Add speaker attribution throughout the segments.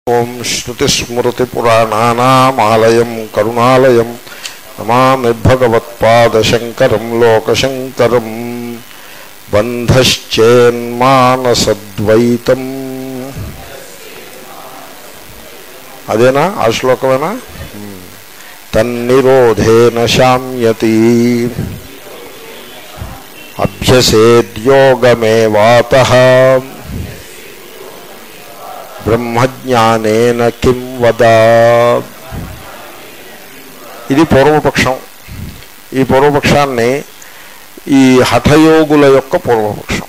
Speaker 1: ఓం శ్రుతిస్మృతిపురాణానామాలయం కరుణాలయం నమామి భగవత్పాదశంకరం లోకశంకరం బంధశ్చేన్మానసద్వైతం అదేనా ఆ శ్లోకమేనా హ్మ్. తన్నిరోధేన శామ్యతి అభ్యసేద్యోగమేవాత బ్రహ్మజ్ఞానేన కిం వద ఇది పూర్వపక్షం ఈ పూర్వపక్షాన్ని ఈ హఠయోగుల యొక్క పూర్వపక్షం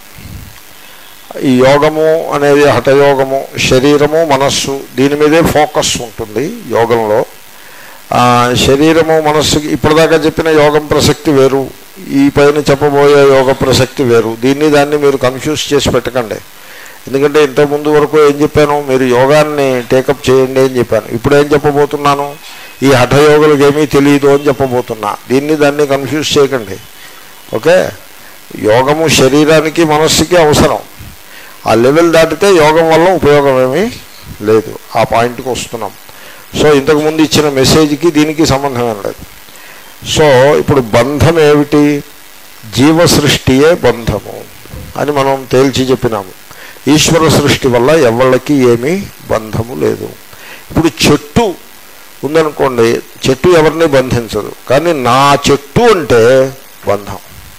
Speaker 1: ఈ యోగము అనేది హఠయోగము శరీరము మనస్సు దీని మీదే ఫోకస్ ఉంటుంది యోగంలో ఆ, శరీరము మనస్సుకి ఇప్పటిదాకా చెప్పిన యోగం ప్రసక్తి వేరు ఈ పైన చెప్పబోయే యోగ ప్రసక్తి వేరు దీన్ని దాన్ని మీరు కన్ఫ్యూజ్ చేసి పెట్టకండి ఎందుకంటే ఇంతకుముందు వరకు ఏం చెప్పాను మీరు యోగాన్ని టేకప్ చేయండి అని చెప్పాను ఇప్పుడు ఏం చెప్పబోతున్నాను ఈ హఠయోగులకు ఏమీ తెలియదు అని చెప్పబోతున్నా దీన్ని దాన్ని కన్ఫ్యూజ్ చేయకండి ఓకే యోగము శరీరానికి మనస్సుకి అవసరం ఆ లెవెల్ దాటితే యోగం వల్ల ఉపయోగం ఏమీ లేదు ఆ పాయింట్కి వస్తున్నాం సో ఇంతకుముందు ఇచ్చిన మెసేజ్కి దీనికి సంబంధం ఏం లేదు సో ఇప్పుడు బంధం ఏమిటి జీవ సృష్టియే బంధము అని మనం తేల్చి చెప్పినాము ఈశ్వర సృష్టి వల్ల ఎవళ్ళకి ఏమీ బంధము లేదు ఇప్పుడు చెట్టు ఉందనుకోండి చెట్టు ఎవరిని బంధించదు కానీ నా చెట్టు అంటే బంధం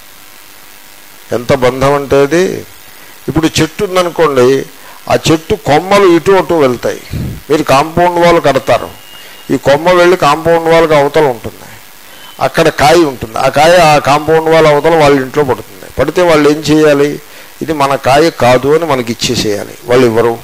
Speaker 1: ఎంత బంధం అంటే అది ఇప్పుడు చెట్టు ఉందనుకోండి ఆ చెట్టు కొమ్మలు ఇటు అటు వెళ్తాయి మీరు కాంపౌండ్ వాళ్ళు కడతారు ఈ కొమ్మ వెళ్ళి కాంపౌండ్ వాళ్ళకి అవతల ఉంటుంది అక్కడ కాయ ఉంటుంది ఆ కాయ ఆ కాంపౌండ్ వాళ్ళ అవతల వాళ్ళ ఇంట్లో పడుతుంది పడితే వాళ్ళు ఏం చేయాలి ఇది మన కాయ కాదు అని మనకి ఇచ్చేసేయాలి వాళ్ళు ఇవ్వరు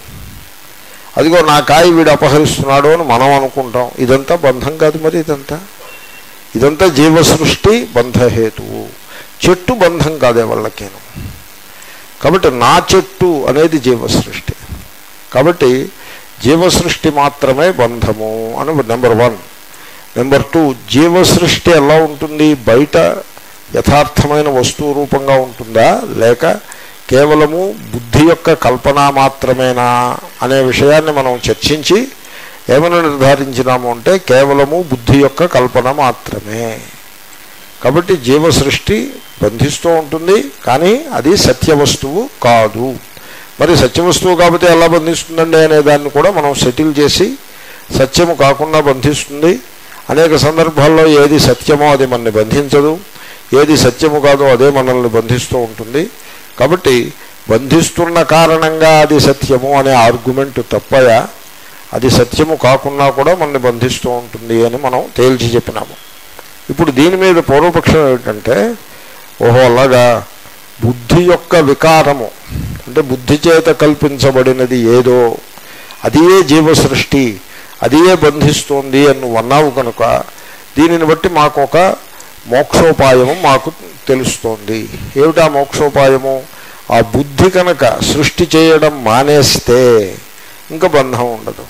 Speaker 1: అదిగో నా కాయ వీడు అపహరిస్తున్నాడు అని మనం అనుకుంటాం ఇదంతా బంధం కాదు మరి ఇదంతా ఇదంతా జీవ సృష్టి బంధహేతువు చెట్టు బంధం కాదే వాళ్ళకేను కాబట్టి నా చెట్టు అనేది జీవ సృష్టి కాబట్టి జీవ సృష్టి మాత్రమే బంధము అని నెంబర్ వన్ నెంబర్ టూ జీవ సృష్టి ఎలా ఉంటుంది బయట యథార్థమైన వస్తువు రూపంగా ఉంటుందా లేక కేవలము బుద్ధి యొక్క కల్పన మాత్రమేనా అనే విషయాన్ని మనం చర్చించి ఏమైనా నిర్ధారించినాము అంటే కేవలము బుద్ధి యొక్క కల్పన మాత్రమే కాబట్టి జీవ సృష్టి బంధిస్తూ ఉంటుంది కానీ అది సత్య వస్తువు కాదు మరి సత్య వస్తువు కాబట్టి ఎలా బంధిస్తుందండి అనే దాన్ని కూడా మనం సెటిల్ చేసి సత్యము కాకుండా బంధిస్తుంది అనేక సందర్భాల్లో ఏది సత్యమో అది మనల్ని బంధించదు ఏది సత్యము కాదో అదే మనల్ని బంధిస్తూ ఉంటుంది కాబట్టి బంధిస్తున్న కారణంగా అది సత్యము అనే ఆర్గ్యుమెంట్ తప్పయా అది సత్యము కాకుండా కూడా మనల్ని బంధిస్తూ ఉంటుంది అని మనం తేల్చి చెప్పినాము ఇప్పుడు దీని మీద పూర్వపక్షం ఏమిటంటే ఓహో అలాగా బుద్ధి యొక్క వికారము అంటే బుద్ధి చేత కల్పించబడినది ఏదో అదియే జీవ సృష్టి అదియే బంధిస్తోంది అని నువ్వు అన్నావు కనుక దీనిని బట్టి మాకు ఒక మోక్షోపాయము మాకు తెలుస్తోంది ఏమిటా మోక్షోపాయము ఆ బుద్ధి కనుక సృష్టి చేయడం మానేస్తే ఇంకా బంధం ఉండదు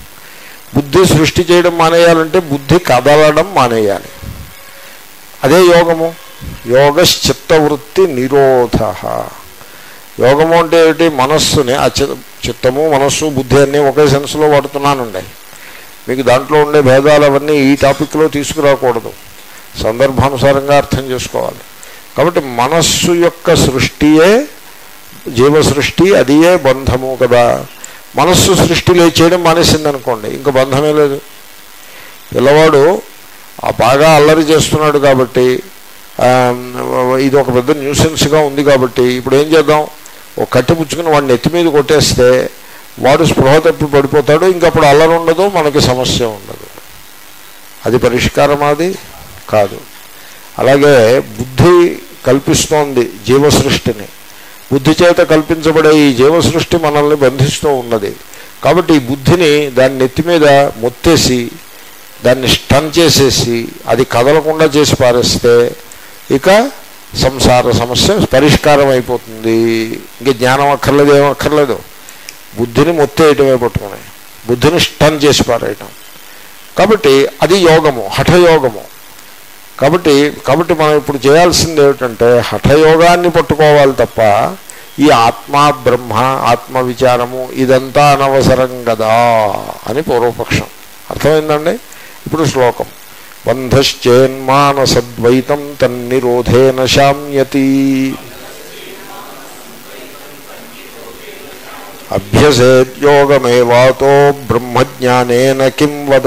Speaker 1: బుద్ధి సృష్టి చేయడం మానేయాలంటే బుద్ధి కదలడం మానేయాలి అదే యోగము యోగశ్చిత్తవృత్తి నిరోధ యోగము అంటే ఏమిటి మనస్సుని ఆ చి- చిత్తము మనస్సు బుద్ధి అన్నీ ఒకే సెన్స్లో వాడుతున్నానండి మీకు దాంట్లో ఉండే భేదాలు అవన్నీ ఈ టాపిక్లో తీసుకురాకూడదు సందర్భానుసారంగా అర్థం చేసుకోవాలి కాబట్టి మనస్సు యొక్క సృష్టియే జీవ సృష్టి అదియే బంధము కదా మనస్సు సృష్టి లే చేయడం మానేసింది అనుకోండి ఇంకా బంధమే లేదు పిల్లవాడు ఆ బాగా అల్లరి చేస్తున్నాడు కాబట్టి ఆ, ఇది ఒక పెద్ద న్యూసెన్స్గా ఉంది కాబట్టి ఇప్పుడు ఏం చేద్దాం ఒక కట్టి పుచ్చుకుని వాడిని ఎత్తి మీద కొట్టేస్తే వాడు స్పృహ తప్పి పడిపోతాడు ఇంకప్పుడు అల్లరి ఉండదు మనకి సమస్య ఉండదు అది పరిష్కారం అది కాదు అలాగే బుద్ధి కల్పిస్తోంది జీవ సృష్టిని బుద్ధి చేత కల్పించబడే ఈ జీవ సృష్టి మనల్ని బంధిస్తూ ఉన్నది కాబట్టి ఈ బుద్ధిని దాని నెత్తి మీద మొత్తేసి దాన్ని స్టన్ చేసేసి అది కదలకుండా చేసి పారేస్తే ఇక సంసార సమస్య పరిష్కారం అయిపోతుంది ఇంక జ్ఞానం అక్కర్లేదు ఏం అక్కర్లేదు బుద్ధిని మొత్తేయటమే పట్టుకుని బుద్ధిని స్టన్ చేసి పారేయటం కాబట్టి అది యోగము హఠయోగము కాబట్టి కాబట్టి మనం ఇప్పుడు చేయాల్సింది ఏమిటంటే హఠయోగాన్ని పట్టుకోవాలి తప్ప ఈ ఆత్మ బ్రహ్మ ఆత్మ విచారము ఇదంతా అనవసరం కదా అని పూర్వపక్షం అర్థమైందండి ఇప్పుడు శ్లోకం బంధశ్చేన్మానసద్వైతం తన్నిరోధేన శామ్యతి అభ్యసేద్యోగమేవాతో బ్రహ్మజ్ఞానేన కిం వద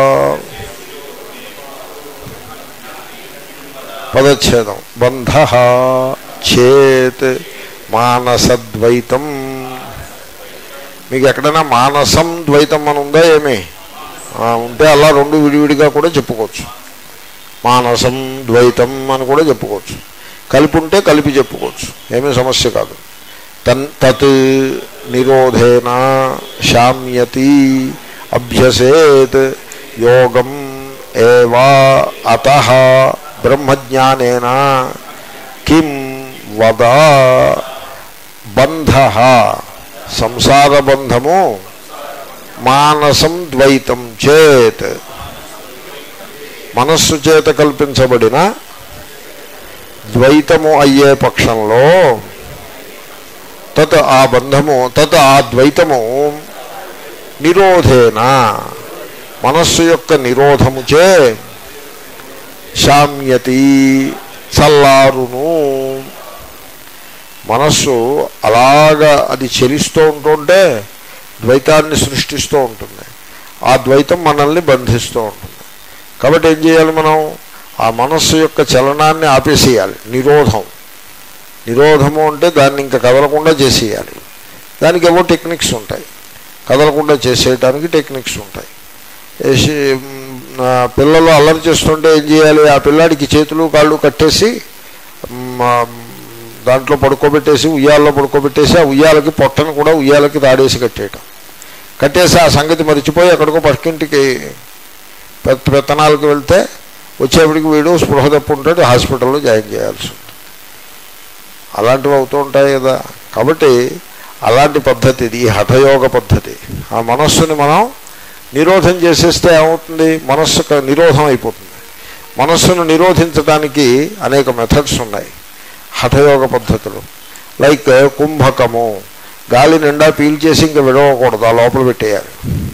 Speaker 1: పదచ్ఛేదం బంధ చేత్ మానసద్వైతం మీకు ఎక్కడైనా మానసం ద్వైతం అని ఉందా ఏమి ఆ, ఉంటే అలా రెండు విడివిడిగా కూడా చెప్పుకోవచ్చు మానసం ద్వైతం అని కూడా చెప్పుకోవచ్చు కలిపి ఉంటే కలిపి చెప్పుకోవచ్చు ఏమీ సమస్య కాదు తన్ తత్ నిరోధేన శామ్యతి అభ్యసేత్ యోగం ఏవా అత బ్రహ్మజ్ఞానేన కిం వద బంధ సంసార బంధము మానసం ద్వైతం చేత్ మనస్సు చేత కల్పించబడిన ద్వైతము అయ్యే పక్షంలో తత్ ఆ బంధము తత్ ఆ ద్వైతము నిరోధేన మనస్సు యొక్క నిరోధముచే శామ్యతి చల్లారును మనస్సు అలాగా అది చెలిస్తూ ఉంటుంటే ద్వైతాన్ని సృష్టిస్తూ ఉంటుంది ఆ ద్వైతం మనల్ని బంధిస్తూ ఉంటుంది కాబట్టి ఏం చేయాలి మనం ఆ మనస్సు యొక్క చలనాన్ని ఆపేసేయాలి నిరోధం నిరోధము అంటే దాన్ని ఇంకా కదలకుండా చేసేయాలి దానికి ఏవో టెక్నిక్స్ ఉంటాయి కదలకుండా చేసేయడానికి టెక్నిక్స్ ఉంటాయి వేసి మ్, ఆ పిల్లలు అల్లరి చేస్తుంటే ఏం చేయాలి ఆ పిల్లాడికి చేతులు కాళ్ళు కట్టేసి మ్, ఆ, దాంట్లో పడుకోబెట్టేసి ఉయ్యాల్లో పడుకోబెట్టేసి ఆ ఉయ్యాలకి పొట్టను కూడా ఉయ్యాలకి తాడేసి కట్టేయటం కట్టేసి ఆ సంగతి మరిచిపోయి ఎక్కడికో పక్కింటికి పెత్త పెత్తనాలకు వెళ్తే వచ్చేప్పటికి వీడు స్పృహ తప్పు ఉంటాడు హాస్పిటల్లో జాయిన్ చేయాల్సి ఉంటుంది అలాంటివి అవుతూ ఉంటాయి కదా కాబట్టి అలాంటి పద్ధతి ఇది ఈ హఠయోగ పద్ధతి ఆ మనస్సుని మనం నిరోధం చేసేస్తే ఏమవుతుంది మనస్సు క- నిరోధం అయిపోతుంది మనస్సును నిరోధించడానికి అనేక మెథడ్స్ ఉన్నాయి హఠయోగ పద్ధతులు లైక్ కుంభకము గాలి నిండా పీల్చేసి ఇంకా విడవకూడదు ఆ లోపల పెట్టేయాలి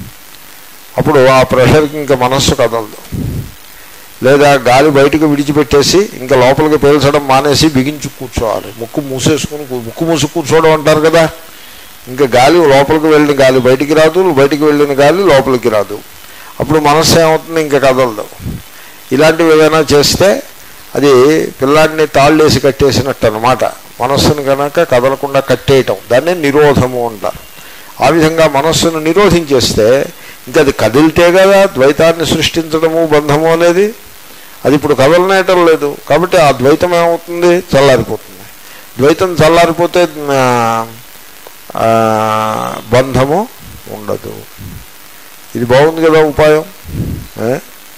Speaker 1: అప్పుడు ఆ ప్రెషర్కి ఇంకా మనస్సు కదలదు లేదా గాలి బయటకు విడిచిపెట్టేసి ఇంకా లోపలికి పీల్చడం మానేసి బిగించి కూర్చోవాలి ముక్కు మూసేసుకుని కూ- ముక్కు మూసి కూర్చోవడం అంటారు కదా ఇంకా గాలి లోపలికి వెళ్ళిన గాలి బయటికి రాదు బయటికి వెళ్ళిన గాలి లోపలికి రాదు అప్పుడు మనస్సు ఏమవుతుంది ఇంకా కదలదు ఇలాంటివి ఏదైనా చేస్తే అది పిల్లాడిని తాళ్ళేసి కట్టేసినట్టు అనమాట మనస్సును కనుక కదలకుండా కట్టేయటం దాన్ని నిరోధము అంటారు ఆ విధంగా మనస్సును నిరోధించేస్తే ఇంకా అది కదిలితే కదా ద్వైతాన్ని సృష్టించడము బంధము అనేది అది ఇప్పుడు కదలనేయటం లేదు కాబట్టి ఆ ద్వైతం ఏమవుతుంది చల్లారిపోతుంది ద్వైతం చల్లారిపోతే ఆ, ఆ, బంధము ఉండదు ఇది బాగుంది కదా ఉపాయం ఏ?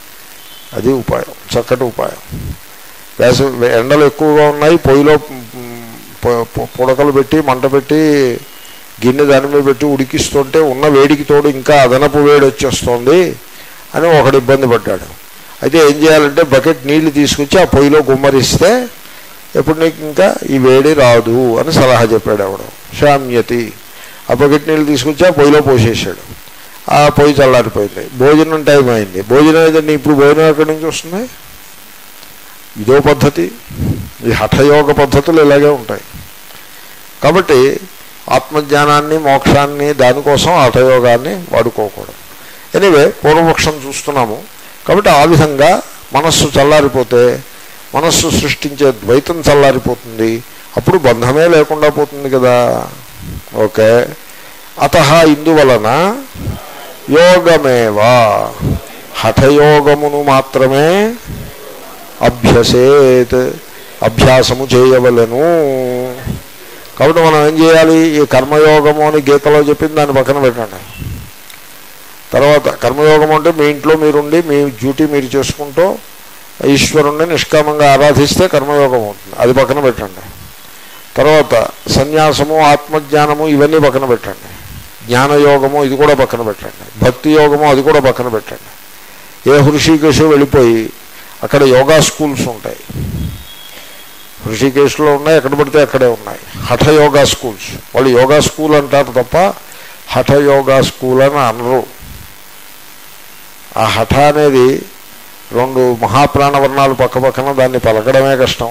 Speaker 1: అది ఉపాయం చక్కటి ఉపాయం వేస ఎండలు ఎక్కువగా ఉన్నాయి పొయ్యిలో మ్, పొ- పొ- పుడకలు పెట్టి మంట పెట్టి గిన్నె దాని మీద పెట్టి ఉడికిస్తుంటే ఉన్న వేడికి తోడు ఇంకా అదనపు వేడి వచ్చేస్తుంది అని ఒకడు ఇబ్బంది పడ్డాడు అయితే ఏం చేయాలంటే బకెట్ నీళ్లు తీసుకొచ్చి ఆ పొయ్యిలో గుమ్మరిస్తే ఎప్పుడు నీకు ఇంకా ఈ వేడి రాదు అని సలహా చెప్పాడు ఆవిడ శామ్యతి ఆ బకెట్ నీళ్ళు తీసుకొచ్చి ఆ పొయ్యిలో పోసేసాడు ఆ పొయ్యి చల్లారిపోయింది భోజనం టైం అయింది భోజనం ఏదండి ఇప్పుడు భోజనం ఎక్కడి నుంచి వస్తుంది ఇదో పద్ధతి ఈ హఠయోగ పద్ధతులు ఇలాగే ఉంటాయి కాబట్టి ఆత్మజ్ఞానాన్ని మోక్షాన్ని దానికోసం హఠయోగాన్ని వాడుకోకూడదు ఎనివే పూర్వపక్షం చూస్తున్నాము కాబట్టి ఆ విధంగా మనస్సు చల్లారిపోతే మనస్సు సృష్టించే ద్వైతం చల్లారిపోతుంది అప్పుడు బంధమే లేకుండా పోతుంది కదా ఓకే అత ఇందువలన యోగమేవా హఠయోగమును మాత్రమే అభ్యసేత్ అభ్యాసము చేయవలను కాబట్టి మనం ఏం చేయాలి ఈ కర్మయోగము అని గీతలో చెప్పింది దాన్ని పక్కన పెట్టండి తర్వాత కర్మయోగం అంటే మీ ఇంట్లో మీరుండి మీ డ్యూటీ మీరు చేసుకుంటూ ఈశ్వరుణ్ణి నిష్కామంగా ఆరాధిస్తే కర్మయోగం అవుతుంది అది పక్కన పెట్టండి తర్వాత సన్యాసము ఆత్మజ్ఞానము ఇవన్నీ పక్కన పెట్టండి జ్ఞానయోగము ఇది కూడా పక్కన పెట్టండి భక్తి యోగము అది కూడా పక్కన పెట్టండి ఏ హృషికేశు వెళ్ళిపోయి అక్కడ యోగా స్కూల్స్ ఉంటాయి ఋషికేశ్లో ఉన్నాయి ఎక్కడ పడితే అక్కడే ఉన్నాయి హఠ యోగా స్కూల్స్ వాళ్ళు యోగా స్కూల్ అంటారు తప్ప హఠ యోగా స్కూల్ అని అనరు ఆ హఠ అనేది రెండు మహాప్రాణవర్ణాలు పక్క పక్కన దాన్ని పలకడమే కష్టం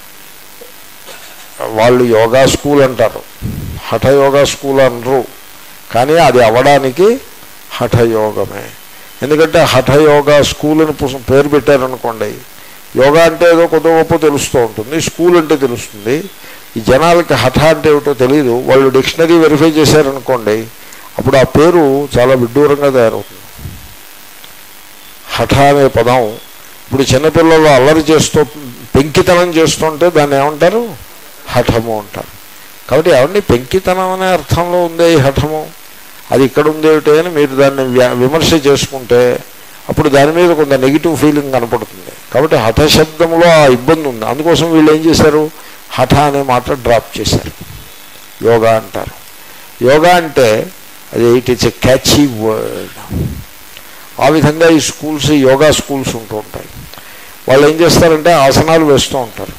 Speaker 1: వాళ్ళు యోగా స్కూల్ అంటారు హఠ యోగా స్కూల్ అనరు కానీ అది అవ్వడానికి హఠయోగమే ఎందుకంటే హఠయోగా స్కూల్ అని పుస్తకం పేరు పెట్టారనుకోండి యోగా అంటే ఏదో కొత్త గొప్ప తెలుస్తూ ఉంటుంది స్కూల్ అంటే తెలుస్తుంది ఈ జనాలకి హఠ అంటే ఏమిటో తెలియదు వాళ్ళు డిక్షనరీ వెరిఫై చేశారనుకోండి అప్పుడు ఆ పేరు చాలా విడ్డూరంగా తయారవుతుంది హఠ అనే పదం ఇప్పుడు చిన్నపిల్లలు అల్లరి చేస్తూ పెంకితనం చేస్తుంటే దాన్ని ఏమంటారు హఠము అంటారు కాబట్టి ఏమండి పెంకితనం అనే అర్థంలో ఉందే ఈ హఠము అది ఇక్కడ ఉందేమిటి అని మీరు దాన్ని వ్య- విమర్శ చేసుకుంటే అప్పుడు దాని మీద కొంత నెగిటివ్ ఫీలింగ్ కనపడుతుంది కాబట్టి హఠ శబ్దంలో ఆ ఇబ్బంది ఉంది అందుకోసం వీళ్ళు ఏం చేశారు హఠ అనే మాట డ్రాప్ చేశారు యోగా అంటారు యోగా అంటే అది it is a catchy word ఆ విధంగా ఈ స్కూల్స్ యోగా స్కూల్స్ ఉంటూ ఉంటాయి వాళ్ళు ఏం చేస్తారంటే ఆసనాలు వేస్తూ ఉంటారు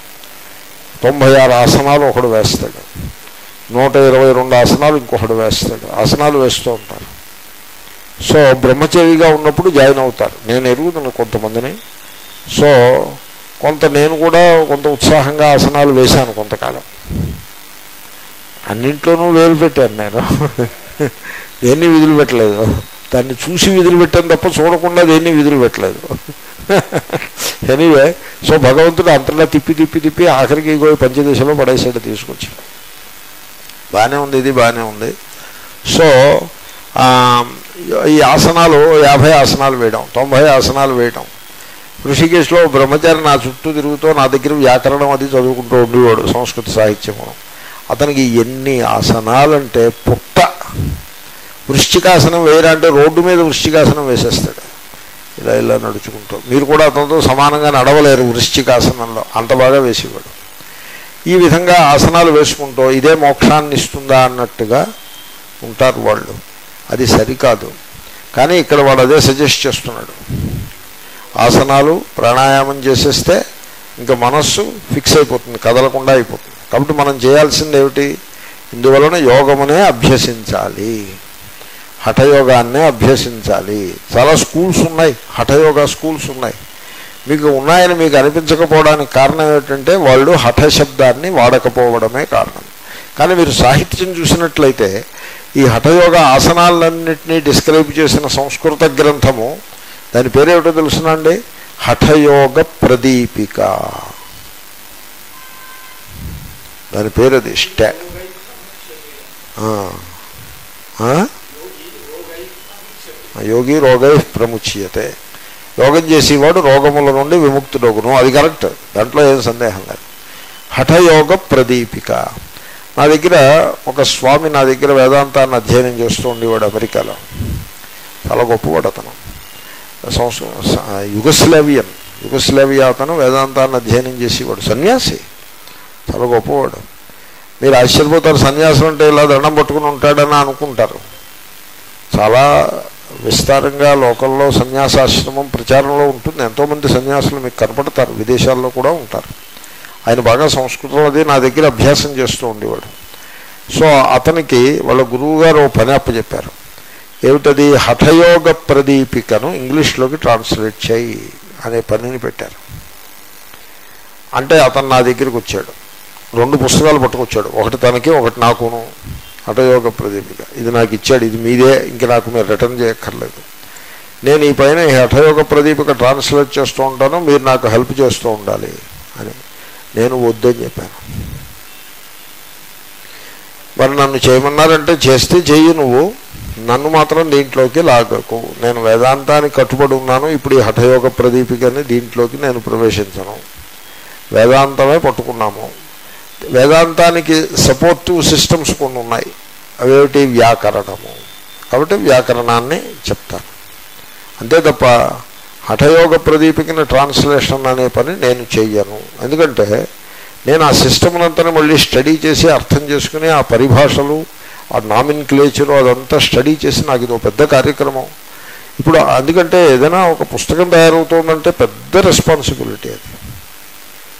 Speaker 1: తొంభై ఆరు ఆసనాలు ఒకడు వేస్తాడు నూట ఇరవై రెండు ఆసనాలు ఇంకొకడు వేస్తాడు ఆసనాలు వేస్తూ ఉంటారు సో బ్రహ్మచారిగా ఉన్నప్పుడు జాయిన్ అవుతారు నేను ఎరుగుతున్నాను కొంతమందిని సో కొంత నేను కూడా కొంత ఉత్సాహంగా ఆసనాలు వేశాను కొంతకాలం అన్నింట్లోనూ వేలు పెట్టాను నేను దేన్ని విధులు పెట్టలేదు దాన్ని చూసి విధులు పెట్టాను తప్ప చూడకుండా దేన్ని విధులు పెట్టలేదు ఎనీవే సో భగవంతుడు అంతలా తిప్పి తిప్పి తిప్పి ఆఖరికి ఇగో ఈ పంచదశలో పడేసాడు తీసుకొచ్చి బాగానే ఉంది ఇది బాగానే ఉంది సో ఆ, ఈ ఆసనాలు యాభై ఆసనాలు వేయడం తొంభై ఆసనాలు వేయడం ఋషికేశ్లో బ్రహ్మచారి నా చుట్టూ తిరుగుతూ నా దగ్గర వ్యాకరణం అది చదువుకుంటూ ఉండేవాడు సంస్కృత సాహిత్యము అతనికి ఎన్ని ఆసనాలంటే పుట్ట వృశ్చికాసనం వేయరంటే రోడ్డు మీద వృశ్చికాసనం వేసేస్తాడు ఇలా ఇలా నడుచుకుంటూ మీరు కూడా అతనితో సమానంగా నడవలేరు వృశ్చికాసనంలో అంత బాగా వేసేవాడు ఈ విధంగా ఆసనాలు వేసుకుంటూ ఇదే మోక్షాన్ని ఇస్తుందా అన్నట్టుగా ఉంటారు వాళ్ళు అది సరికాదు కానీ ఇక్కడ వాడు అదే సజెస్ట్ చేస్తున్నాడు ఆసనాలు ప్రాణాయామం చేసేస్తే ఇంకా మనస్సు ఫిక్స్ అయిపోతుంది కదలకుండా అయిపోతుంది కాబట్టి మనం చేయాల్సింది ఏమిటి ఇందువలన యోగమునే అభ్యసించాలి హఠయోగాన్నే అభ్యసించాలి చాలా స్కూల్స్ ఉన్నాయి హఠయోగా స్కూల్స్ ఉన్నాయి మీకు ఉన్నాయని మీకు అనిపించకపోవడానికి కారణం ఏమిటంటే వాళ్ళు హఠ శబ్దాన్ని వాడకపోవడమే కారణం కానీ మీరు సాహిత్యం చూసినట్లయితే ఈ హఠయోగ ఆసనాలన్నింటినీ డిస్క్రైబ్ చేసిన సంస్కృత గ్రంథము దాని పేరేమిటో తెలుసునండి హఠయోగ ప్రదీపిక దాని పేరు అది స్టా ఆ. ఆ? యోగి రోగై ప్రముచ్యతే యోగం చేసేవాడు రోగముల నుండి విముక్తుడగును అది కరెక్ట్ దాంట్లో ఏం సందేహం లేదు హఠయోగ ప్రదీపిక నా దగ్గర ఒక స్వామి నా దగ్గర వేదాంతాన్ని అధ్యయనం చేస్తూ ఉండేవాడు అమెరికాలో చాలా గొప్పవాడు అతను సంస్కృ యుగస్లేవియన్ యుగస్లేవియా అతను వేదాంతాన్ని అధ్యయనం చేసేవాడు సన్యాసి చాలా గొప్పవాడు మీరు ఆశ్చర్యపోతారు సన్యాసం అంటే ఇలా దండం పట్టుకుని ఉంటాడని అనుకుంటారు చాలా విస్తారంగా లోకల్లో సన్యాసాశ్రమం ప్రచారంలో ఉంటుంది ఎంతోమంది సన్యాసులు మీకు కనపడతారు విదేశాల్లో కూడా ఉంటారు ఆయన బాగా సంస్కృతం అది నా దగ్గర అభ్యాసం చేస్తూ ఉండేవాడు సో అతనికి వాళ్ళ గురువు గారు ఓ పని అప్పచెప్పారు ఏమిటది హఠయోగ ప్రదీపికను ఇంగ్లీష్లోకి ట్రాన్స్లేట్ చేయి అనే పనిని పెట్టారు అంటే అతను నా దగ్గరికి వచ్చాడు రెండు పుస్తకాలు పట్టుకొచ్చాడు ఒకటి తనకి ఒకటి నాకును హఠయోగ ప్రదీపిక ఇది నాకు ఇచ్చాడు ఇది మీదే ఇంక నాకు మీరు రిటర్న్ చేయక్కర్లేదు నేను ఈ పైన ఈ హఠయోగ ప్రదీపిక ట్రాన్స్లేట్ చేస్తూ ఉంటాను మీరు నాకు హెల్ప్ చేస్తూ ఉండాలి అని నేను వద్దని చెప్పాను మరి నన్ను చేయమన్నారంటే చేస్తే చెయ్యి నువ్వు నన్ను మాత్రం దీంట్లోకి లాగకు నేను వేదాంతానికి కట్టుబడి ఉన్నాను ఇప్పుడు ఈ హఠయోగ ప్రదీపికని దీంట్లోకి నేను ప్రవేశించను వేదాంతమే పట్టుకున్నాము వేదాంతానికి సపోర్టివ్ సిస్టమ్స్ కొన్ని ఉన్నాయి అవేమిటి వ్యాకరణము కాబట్టి వ్యాకరణాన్ని చెప్తాను అంతే తప్ప హఠయోగ ప్రదీపికని ట్రాన్స్లేషన్ అనే పని నేను చెయ్యను ఎందుకంటే నేను ఆ సిస్టమ్నంతా మళ్ళీ స్టడీ చేసి అర్థం చేసుకుని ఆ పరిభాషలు ఆ నామిన్ క్లేచరు అదంతా స్టడీ చేసి నాకు ఇది ఒక పెద్ద కార్యక్రమం ఇప్పుడు ఎందుకంటే ఏదైనా ఒక పుస్తకం తయారవుతుందంటే పెద్ద రెస్పాన్సిబిలిటీ అది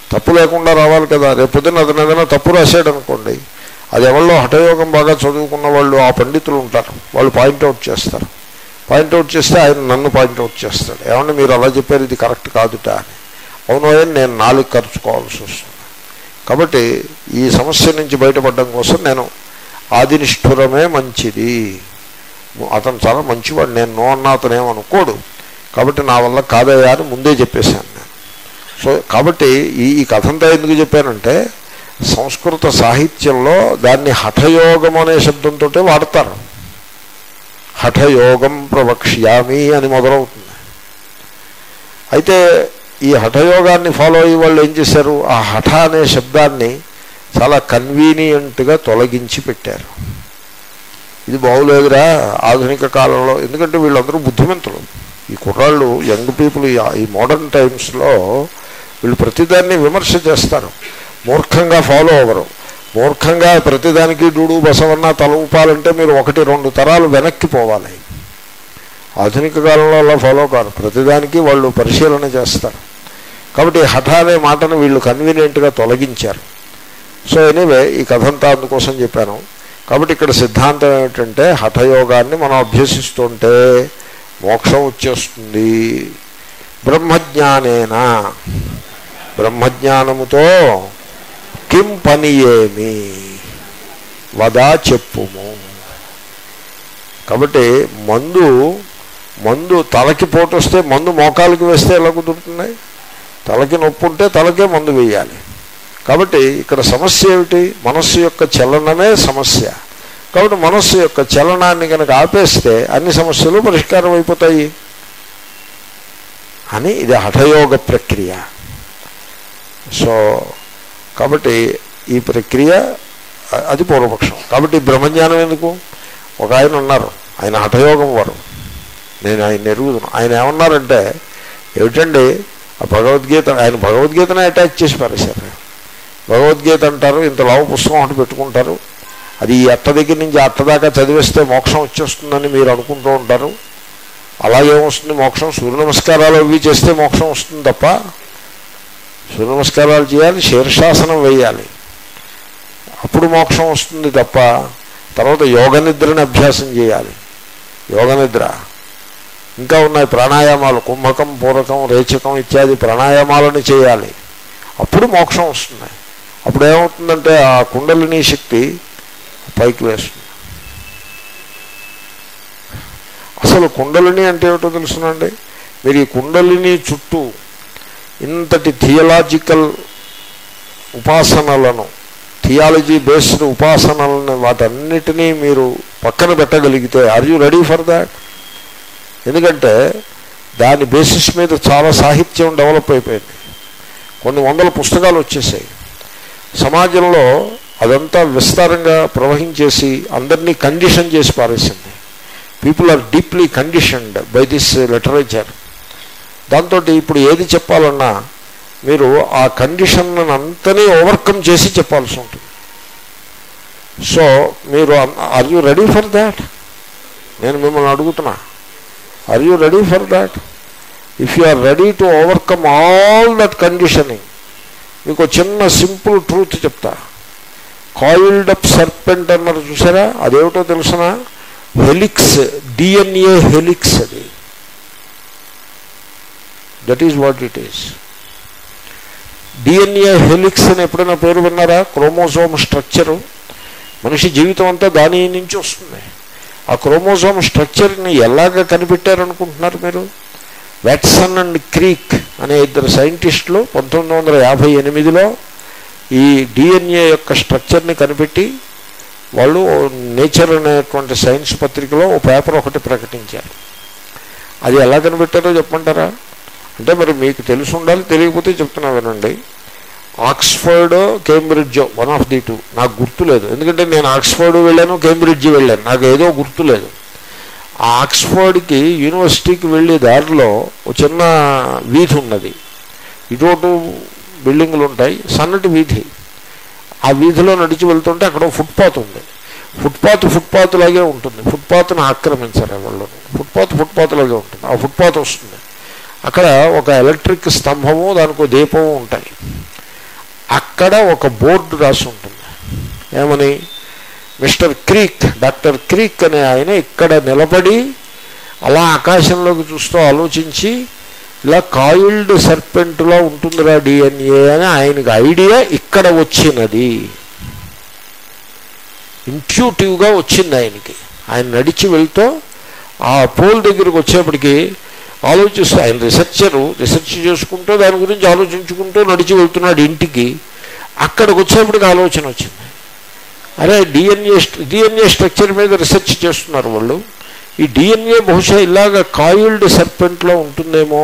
Speaker 1: తప్పు లేకుండా రావాలి కదా రేపు పొద్దున్న అతను ఏదైనా తప్పు రాశాడు అనుకోండి అది ఎవరిలో హఠయోగం బాగా చదువుకున్న వాళ్ళు ఆ పండితులు ఉంటారు వాళ్ళు పాయింట్అవుట్ చేస్తారు పాయింట్అవుట్ చేస్తే ఆయన నన్ను పాయింట్అవుట్ చేస్తాడు ఏమన్నా మీరు అలా చెప్పారు ఇది కరెక్ట్ కాదుట అని అవును అని నేను నాలుగు ఖర్చుకోవాల్సి వస్తుంది కాబట్టి ఈ సమస్య నుంచి బయటపడడం కోసం నేను ఆదినిష్ఠురమే మంచిది అతను చాలా మంచివాడు నేను నో అన్న అతను ఏమనుకోడు కాబట్టి నా వల్ల కాదయ్యా అని ముందే చెప్పేశాను నేను సో కాబట్టి ఈ ఈ కథంతా ఎందుకు చెప్పానంటే సంస్కృత సాహిత్యంలో దాన్ని హఠయోగం అనే శబ్దంతో వాడతారు హఠయోగం ప్రవక్ష్యామి అని మొదలవుతుంది అయితే ఈ హఠయోగాన్ని ఫాలో అయ్యే వాళ్ళు ఏం చేశారు ఆ హఠ అనే శబ్దాన్ని చాలా కన్వీనియంట్గా తొలగించి పెట్టారు ఇది బాగులేదురా ఆధునిక కాలంలో ఎందుకంటే వీళ్ళందరూ బుద్ధిమంతులు ఈ కుర్రాళ్ళు యంగ్ పీపుల్ ఈ మోడర్న్ టైమ్స్లో వీళ్ళు ప్రతిదాన్ని విమర్శ చేస్తారు మూర్ఖంగా ఫాలో అవ్వరు మూర్ఖంగా ప్రతిదానికి డూడు బసవన్న తల ఊపాలంటే మీరు ఒకటి రెండు తరాలు వెనక్కి పోవాలి ఆధునిక కాలంలో అలా ఫాలో కారు ప్రతిదానికి వాళ్ళు పరిశీలన చేస్తారు కాబట్టి హఠ అనే మాటను వీళ్ళు కన్వీనియంట్గా తొలగించారు సో ఎనీవే ఈ కథంతా అందుకోసం చెప్పాను కాబట్టి ఇక్కడ సిద్ధాంతం ఏమిటంటే హఠయోగాన్ని మనం అభ్యసిస్తుంటే మోక్షం వచ్చేస్తుంది బ్రహ్మజ్ఞానేనా బ్రహ్మజ్ఞానముతో కిం పని ఏమి వదా చెప్పుము కాబట్టి మందు మందు తలకి పోటు వస్తే మందు మోకాలకి వేస్తే ఎలా కుదురుతుంది తలకి నొప్పి ఉంటే తలకే మందు వేయాలి కాబట్టి ఇక్కడ సమస్య ఏమిటి మనస్సు యొక్క చలనమే సమస్య కాబట్టి మనస్సు యొక్క చలనాన్ని కనుక ఆపేస్తే అన్ని సమస్యలు పరిష్కారం అయిపోతాయి అని ఇది హఠయోగ ప్రక్రియ సో కాబట్టి ఈ ప్రక్రియ అ- అది పూర్వపక్షం కాబట్టి బ్రహ్మజ్ఞానం ఎందుకు ఒక ఆయన ఉన్నారు ఆయన హఠయోగం వారు నేను ఆయన ఎరుగుతున్నాను ఆయన ఏమన్నారంటే ఏమిటండి ఆ భగవద్గీత ఆయన భగవద్గీతనే అటాచ్ చేసి పారేశారు భగవద్గీత అంటారు ఇంత లావు పుస్తకం ఒకటి పెట్టుకుంటారు అది ఈ అట్ట దగ్గర నుంచి ఆ అట్ట దాకా చదివేస్తే మోక్షం వచ్చేస్తుందని మీరు అనుకుంటూ ఉంటారు అలాగే వస్తుంది మోక్షం సూర్య నమస్కారాలు అవి చేస్తే మోక్షం వస్తుంది తప్ప సూర్య నమస్కారాలు చేయాలి శీర్షాసనం వేయాలి అప్పుడు మోక్షం వస్తుంది తప్ప తర్వాత యోగ నిద్రని అభ్యాసం చేయాలి యోగ నిద్ర ఇంకా ఉన్నాయి ప్రాణాయామాలు కుంభకం పూరకం రేచకం ఇత్యాది ప్రాణాయామాలను చేయాలి అప్పుడు మోక్షం వస్తుంది అప్పుడు ఏమవుతుందంటే ఆ కుండలిని శక్తి పైకి వేస్తుంది అసలు కుండలిని అంటే ఏమిటో తెలుసునండి మీరు ఈ కుండలిని చుట్టూ ఇంతటి థియలాజికల్ ఉపాసనలను థియాలజీ బేస్డ్ ఉపాసనలను వాటన్నిటినీ మీరు పక్కన పెట్టగలిగితే are you ready for that ఎందుకంటే దాని బేసిస్ మీద చాలా సాహిత్యం డెవలప్ అయిపోయింది కొన్ని వందల పుస్తకాలు వచ్చేసాయి సమాజంలో అదంతా విస్తారంగా ప్రవహించేసి అందరినీ కండిషన్ చేసి పారేసింది people are deeply conditioned by this literature దాంతో ఇప్పుడు ఏది చెప్పాలన్నా మీరు ఆ కండిషన్ అంతనే ఓవర్కమ్ చేసి చెప్పాల్సి ఉంటుంది సో మీరు are you ready for that నేను మిమ్మల్ని అడుగుతున్నా are you ready for that if you are ready to overcome all that conditioning మీకు ఒక చిన్న సింపుల్ ట్రూత్ చెప్తా కాయిల్డ్ అప్ సర్పెంట్ అన్నారు చూసారా అదేమిటో తెలుసిన హెలిక్స్ డిఎన్ఏ హెలిక్స్ అది that is what it is DNA helix అని ఎప్పుడైనా పేరు విన్నారా క్రోమోజోమ్ స్ట్రక్చరు మనిషి జీవితం అంతా దాని నుంచి వస్తుంది ఆ క్రోమోజోమ్ స్ట్రక్చర్ని ఎలాగ కనిపెట్టారనుకుంటున్నారు మీరు వాట్సన్ అండ్ క్రీక్ అనే ఇద్దరు సైంటిస్టులు పంతొమ్మిది వందల యాభై ఎనిమిదిలో ఈ డిఎన్ఏ యొక్క స్ట్రక్చర్ని కనిపెట్టి వాళ్ళు నేచర్ అనేటువంటి సైన్స్ పత్రికలో ఓ పేపర్ ఒకటి ప్రకటించారు అది ఎలా కనిపెట్టారో చెప్పమంటారా అంటే మరి మీకు తెలిసి ఉండాలి తెలియకపోతే చెప్తున్నా వినండి Oxford Cambridge one of the two నాకు గుర్తులేదు ఎందుకంటే నేను ఆక్స్ఫర్డ్ వెళ్ళాను కేంబ్రిడ్జ్ వెళ్ళాను నాకు ఏదో గుర్తులేదు ఆ ఆక్స్ఫర్డ్కి యూనివర్సిటీకి వెళ్ళే దారిలో ఒక చిన్న వీధి ఉన్నది ఇటు బిల్డింగులు ఉంటాయి సన్నటి వీధి ఆ వీధిలో నడిచి వెళ్తుంటే అక్కడ ఒక ఫుట్పాత్ ఉంది ఫుట్పాత్ ఫుట్పాత్ లాగే ఉంటుంది ఫుట్పాత్ను ఆక్రమించారు వాళ్ళు ఫుట్పాత్ ఫుట్పాత్ లాగే ఉంటుంది ఆ ఫుట్పాత్ వస్తుంది అక్కడ ఒక ఎలక్ట్రిక్ స్తంభము దానికి ఒక దీపము ఉంటాయి అక్కడ ఒక బోర్డు రాసి ఉంటుంది ఏమని మిస్టర్ క్రీక్ డాక్టర్ క్రీక్ అనే ఆయన ఇక్కడ నిలబడి అలా ఆకాశంలోకి చూస్తూ ఆలోచించి ఇలా కాయిల్డ్ సర్పెంట్లా ఉంటుందిరా డిఎన్ఏ అని ఆయనకి ఐడియా ఇక్కడ వచ్చినది ఇంట్యూటివ్గా వచ్చింది ఆయనకి ఆయన నడిచి వెళ్తూ ఆ పోల్ దగ్గరికి వచ్చేప్పటికి ఆలోచిస్తూ ఆయన రీసెర్చరు రీసెర్చ్ చేసుకుంటూ దాని గురించి ఆలోచించుకుంటూ నడిచి వెళ్తున్నాడు ఇంటికి అక్కడికి వచ్చేప్పటికి ఆలోచన వచ్చింది అరే డిఎన్ఏ డిఎన్ఏ స్ట్రక్చర్ మీద రీసెర్చ్ చేస్తున్నారు వాళ్ళు ఈ డిఎన్ఏ బహుశా ఇలాగ కాయిల్డ్ సర్పెంట్లో ఉంటుందేమో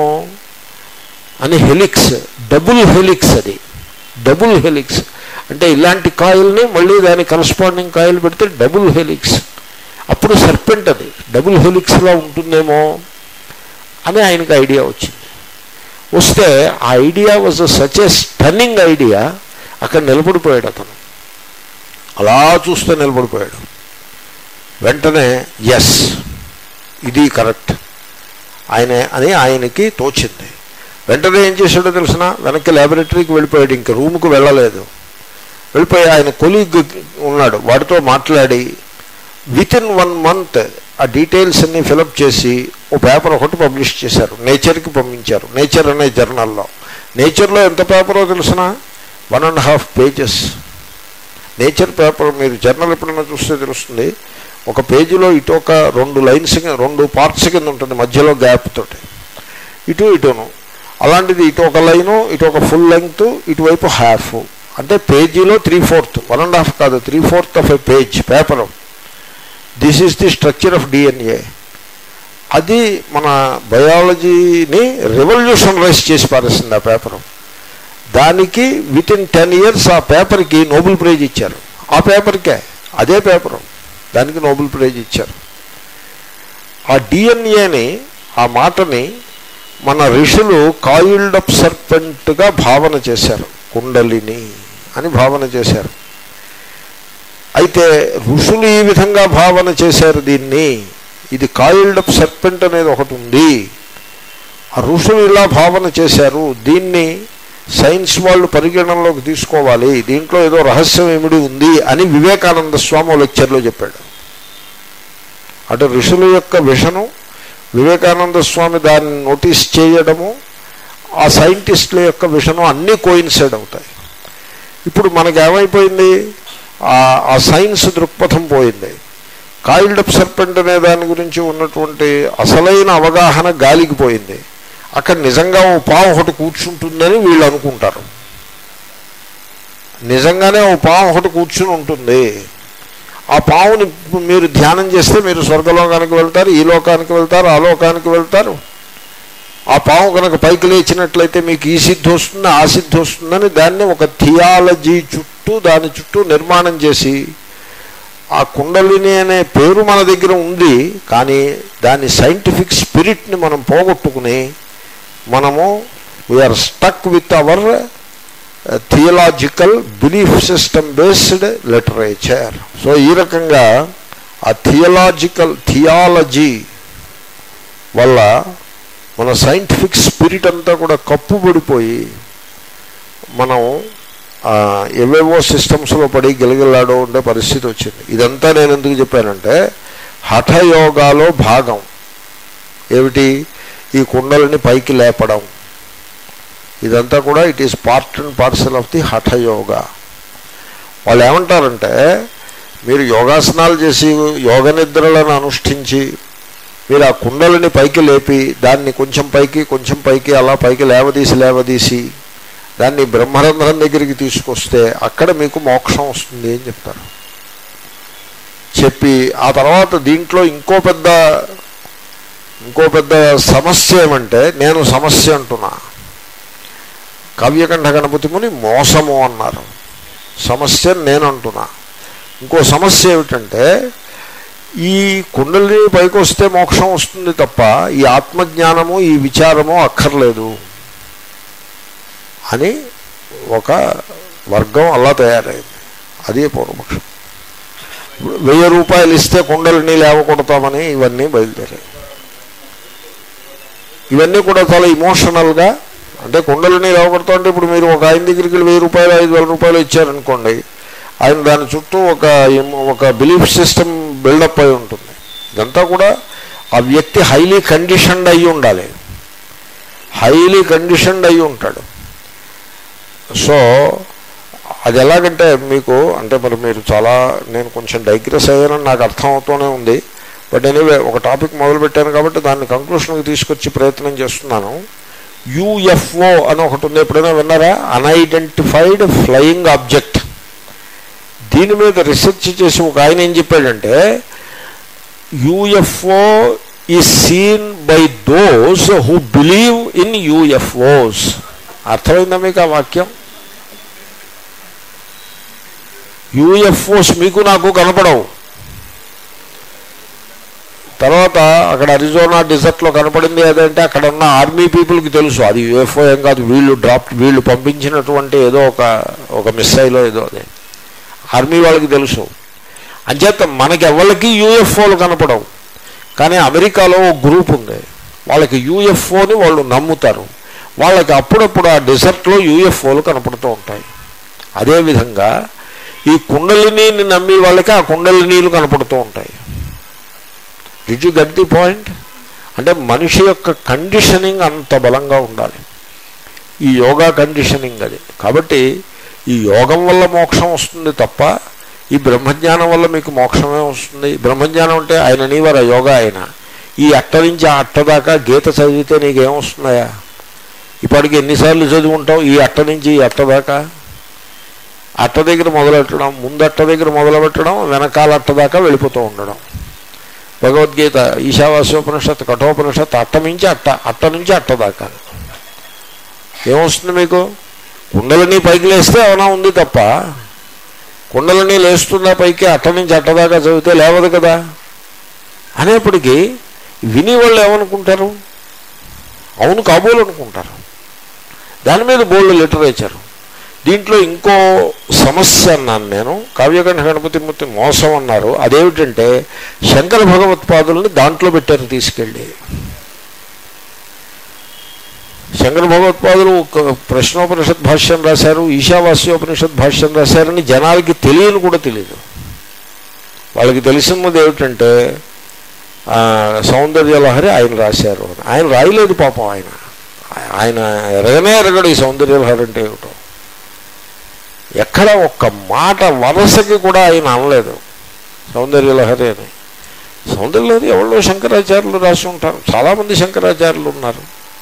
Speaker 1: అని హెలిక్స్ డబుల్ హెలిక్స్ అది డబుల్ హెలిక్స్ అంటే ఇలాంటి కాయిల్ని మళ్ళీ దాని కరస్పాండింగ్ కాయిల్ పెడితే డబుల్ హెలిక్స్ అప్పుడు సర్పెంట్ అది డబుల్ హెలిక్స్లా ఉంటుందేమో అని ఆయనకు ఐడియా వచ్చింది వస్తే ఆ idea was such a stunning idea అక్కడ నిలబడిపోయాడు అతను అలా చూస్తూ నిలబడిపోయాడు వెంటనే ఎస్ ఇది కరెక్ట్ ఆయన అని ఆయనకి తోచింది వెంటనే ఏం చేశాడో తెలిసిన వెనక్కి ల్యాబొరేటరీకి వెళ్ళిపోయాడు ఇంక రూమ్కి వెళ్ళలేదు వెళ్ళిపోయి ఆయన కొలీగ్ ఉన్నాడు వాడితో మాట్లాడి విత్ ఇన్ వన్ మంత్ ఆ డీటెయిల్స్ అన్ని ఫిలప్ చేసి ఓ పేపర్ ఒకటి పబ్లిష్ చేశారు నేచర్కి పంపించారు నేచర్ అనే జర్నల్లో నేచర్లో ఎంత పేపరో తెలిసిన one and half pages nature paper మీరు జర్నల్ ఎప్పుడైనా చూస్తే తెలుస్తుంది ఒక పేజీలో ఇటు ఒక రెండు లైన్స్ రెండు పార్ట్స్ కింద ఉంటుంది మధ్యలో గ్యాప్ తోటి ఇటు ఇటును అలాంటిది ఇటు ఒక లైను ఇటు ఒక ఫుల్ లెంగ్త్ ఇటువైపు హాఫ్ అంటే పేజీలో three fourth one and half కాదు three fourth of a page paper this is the structure of DNA అది మన బయాలజీని రెవల్యూషనరైజ్ చేసి పారేసింది ఆ పేపరు దానికి విత్ ఇన్ టెన్ ఇయర్స్ ఆ పేపర్కి నోబెల్ ప్రైజ్ ఇచ్చారు ఆ పేపర్కే అదే పేపరు దానికి నోబెల్ ప్రైజ్ ఇచ్చారు ఆ డిఎన్ఏని ఆ మాటని మన ఋషులు కాయిల్డ్ అప్ సర్పెంట్గా భావన చేశారు కుండలిని అని భావన చేశారు అయితే ఋషులు ఈ విధంగా భావన చేశారు దీన్ని ఇది కాయిల్డ్ అప్ సర్పెంట్ అనేది ఒకటి ఉంది ఆ ఋషులు ఇలా భావన చేశారు దీన్ని సైన్స్ వాళ్ళు పరిగణనలోకి తీసుకోవాలి దీంట్లో ఏదో రహస్యం ఏమిడి ఉంది అని వివేకానంద స్వామి లెక్చర్లో చెప్పాడు అటు ఋషుల యొక్క విషను వివేకానంద స్వామి దాన్ని నోటీస్ చేయడము ఆ సైంటిస్టుల యొక్క విషను అన్నీ కోయిన్సైడ్ అవుతాయి ఇప్పుడు మనకి ఏమైపోయింది ఆ సైన్స్ దృక్పథం పోయింది కాయిల్డ్ అప్ సర్పెంట్ అనే దాని గురించి ఉన్నటువంటి అసలైన అవగాహన గాలికి పోయింది అక్కడ నిజంగా ఓ పాము ఒకటి కూర్చుంటుందని వీళ్ళు అనుకుంటారు నిజంగానే ఓ పాము ఒకటి కూర్చుని ఉంటుంది ఆ పావుని మీరు ధ్యానం చేస్తే మీరు స్వర్గలోకానికి వెళ్తారు ఈ లోకానికి వెళ్తారు ఆ లోకానికి వెళ్తారు ఆ పాము కనుక పైకి లేచినట్లయితే మీకు ఈ సిద్ధి వస్తుంది ఆ సిద్ధి వస్తుందని దాన్ని ఒక థియాలజీ చుట్టూ దాని చుట్టూ నిర్మాణం చేసి ఆ కుండలిని అనే పేరు మన దగ్గర ఉంది కానీ దాని సైంటిఫిక్ స్పిరిట్ని మనం పోగొట్టుకుని మనము we are stuck with our theological belief system based literature so ఈ రకంగా ఆ థియలాజికల్ థియాలజీ వల్ల మన సైంటిఫిక్ స్పిరిట్ అంతా కూడా కప్పుబడిపోయి మనం ఏవేవో సిస్టమ్స్లో పడి గిలగిల్లాడో ఉండే పరిస్థితి వచ్చింది ఇదంతా నేను ఎందుకు చెప్పానంటే హఠయోగాలో భాగం ఏమిటి ఈ కుండలని పైకి లేపడం ఇదంతా కూడా it is part and parcel of the hatha yoga వాళ్ళు ఏమంటారంటే మీరు యోగాసనాలు చేసి యోగ నిద్రలను అనుష్ఠించి మీరు ఆ కుండలని పైకి లేపి దాన్ని కొంచెం పైకి కొంచెం పైకి అలా పైకి లేవదీసి లేవదీసి దాన్ని బ్రహ్మరంధ్రం దగ్గరికి తీసుకొస్తే అక్కడ మీకు మోక్షం వస్తుంది అని చెప్తారు చెప్పి ఆ తర్వాత దీంట్లో ఇంకో పెద్ద ఇంకో పెద్ద సమస్య ఏమంటే నేను సమస్య అంటున్నా కావ్యకంఠ గణపతి ముని మోసము అన్నారు సమస్య నేను అంటున్నా ఇంకో సమస్య ఏమిటంటే ఈ కుండలిని పైకి వస్తే మోక్షం వస్తుంది తప్ప ఈ ఆత్మజ్ఞానము ఈ విచారము అక్కర్లేదు అని ఒక వర్గం అలా తయారైంది అదే పూర్వపక్షం వెయ్యి రూపాయలు ఇస్తే కుండలిని లేవకొడతామని ఇవన్నీ బయలుదేరాయి ఇవన్నీ కూడా చాలా ఇమోషనల్గా అంటే కుండలని లేవకూడతా అంటే ఇప్పుడు మీరు ఒక ఆయన దగ్గరికి వెళ్ళి వెయ్యి రూపాయలు ఐదు వేల రూపాయలు ఇచ్చారనుకోండి ఆయన దాని చుట్టూ ఒక ఒక బిలీఫ్ సిస్టమ్ బిల్డప్ అయి ఉంటుంది ఇదంతా కూడా ఆ వ్యక్తి హైలీ కండిషన్డ్ అయి ఉండాలి హైలీ కండిషన్డ్ అయి ఉంటాడు సో అది ఎలాగంటే మీకు అంటే మరి మీరు చాలా నేను కొంచెం డైగ్రెస్ అయ్యానని నాకు అర్థం అవుతూనే ఉంది బట్ ఎనీవే ఒక టాపిక్ మొదలు పెట్టాను కాబట్టి దాన్ని కంక్లూషన్కి తీసుకొచ్చి ప్రయత్నం చేస్తున్నాను యూఎఫ్ఓ అని ఒకటి ఉంది ఎప్పుడైనా విన్నారా అన్ఐడెంటిఫైడ్ ఫ్లయింగ్ ఆబ్జెక్ట్ దీని మీద రీసెర్చ్ చేసి ఒక ఆయన ఏం చెప్పాడంటే యూఎఫ్ఓ ఈ seen by those who believe in UFOs అర్థమైందా మీకు ఆ వాక్యం యూఎఫ్ఓస్ మీకు నాకు కనపడవు తర్వాత అక్కడ అరిజోనా డిజర్ట్లో కనపడింది ఏదంటే అక్కడ ఉన్న ఆర్మీ పీపుల్కి తెలుసు అది యూఎఫ్ఓ ఏం కాదు వీళ్ళు డ్రాప్ వీళ్ళు పంపించినటువంటి ఏదో ఒక ఒక మిస్సైలో ఏదో అదే ఆర్మీ వాళ్ళకి తెలుసు అంచేత మనకి ఎవరికి యూఎఫ్ఓలు కనపడవు కానీ అమెరికాలో ఒక గ్రూప్ ఉంది వాళ్ళకి యూఎఫ్ఓని వాళ్ళు నమ్ముతారు వాళ్ళకి అప్పుడప్పుడు ఆ డిజర్ట్లో యూఎఫ్ఓలు కనపడుతూ ఉంటాయి అదేవిధంగా ఈ కుండలినీని నమ్మి వాళ్ళకి ఆ కుండలినీలు కనపడుతూ ఉంటాయి did you get the point అంటే మనిషి యొక్క కండిషనింగ్ అంత బలంగా ఉండాలి ఈ యోగా కండిషనింగ్ అది కాబట్టి ఈ యోగం వల్ల మోక్షం వస్తుంది తప్ప ఈ బ్రహ్మజ్ఞానం వల్ల మీకు మోక్షమే వస్తుంది బ్రహ్మజ్ఞానం అంటే ఆయన నీవర యోగా ఆయన ఈ అట్ట నుంచి ఆ అట్ట దాకా గీత చదివితే నీకేం వస్తున్నాయా ఇప్పటికి ఎన్నిసార్లు చదువుకుంటావు ఈ అట్ట నుంచి ఈ అట్ట దాకా అట్ట దగ్గర మొదలెట్టడం ముందు అట్ట దగ్గర మొదలుపెట్టడం వెనకాల అట్ట దాకా వెళ్ళిపోతూ ఉండడం భగవద్గీత ఈశావాస్యోపనిషత్ కఠోపనిషత్ అట్ట నుంచి అట్ట అట్ట నుంచి అట్ట దాకా ఏమొస్తుంది మీకు కుండలని పైకి లేస్తే ఏమైనా ఉంది తప్ప కుండలని లేస్తుందా పైకి అట్ట నుంచి అట్ట దాకా చదివితే లేవదు కదా అనేప్పటికీ విని వాళ్ళు ఏమనుకుంటారు అవును కాబోలు అనుకుంటారు దాని మీద బోల్డ్ లిటరేచర్ దీంట్లో ఇంకో సమస్య అన్నాను నేను కావ్యకంఠ గణపతి మూర్తి మోసం అన్నారు అదేమిటంటే శంకర భగవత్పాదుల్ని దాంట్లో పెట్టారు తీసుకెళ్ళి శంకర భగవత్పాదులు ఒక ప్రశ్నోపనిషత్ భాష్యం రాశారు ఈశావాస్యోపనిషత్ భాష్యం రాశారని జనాలకి తెలియని కూడా తెలియదు వాళ్ళకి తెలిసినది ఏమిటంటే సౌందర్యలహరి ఆయన రాశారు అని ఆయన రాయలేదు పాపం ఆయన ఆయన ఎరగనే ఎరగడు ఈ సౌందర్యలహరి అంటే ఏమిటో ఎక్కడ ఒక్క మాట వరసకి కూడా ఆయన అనలేదు సౌందర్యలహరి అని సౌందర్యలహరి ఎవరో శంకరాచార్యులు రాసి ఉంటారు చాలామంది శంకరాచార్యులు ఉన్నారు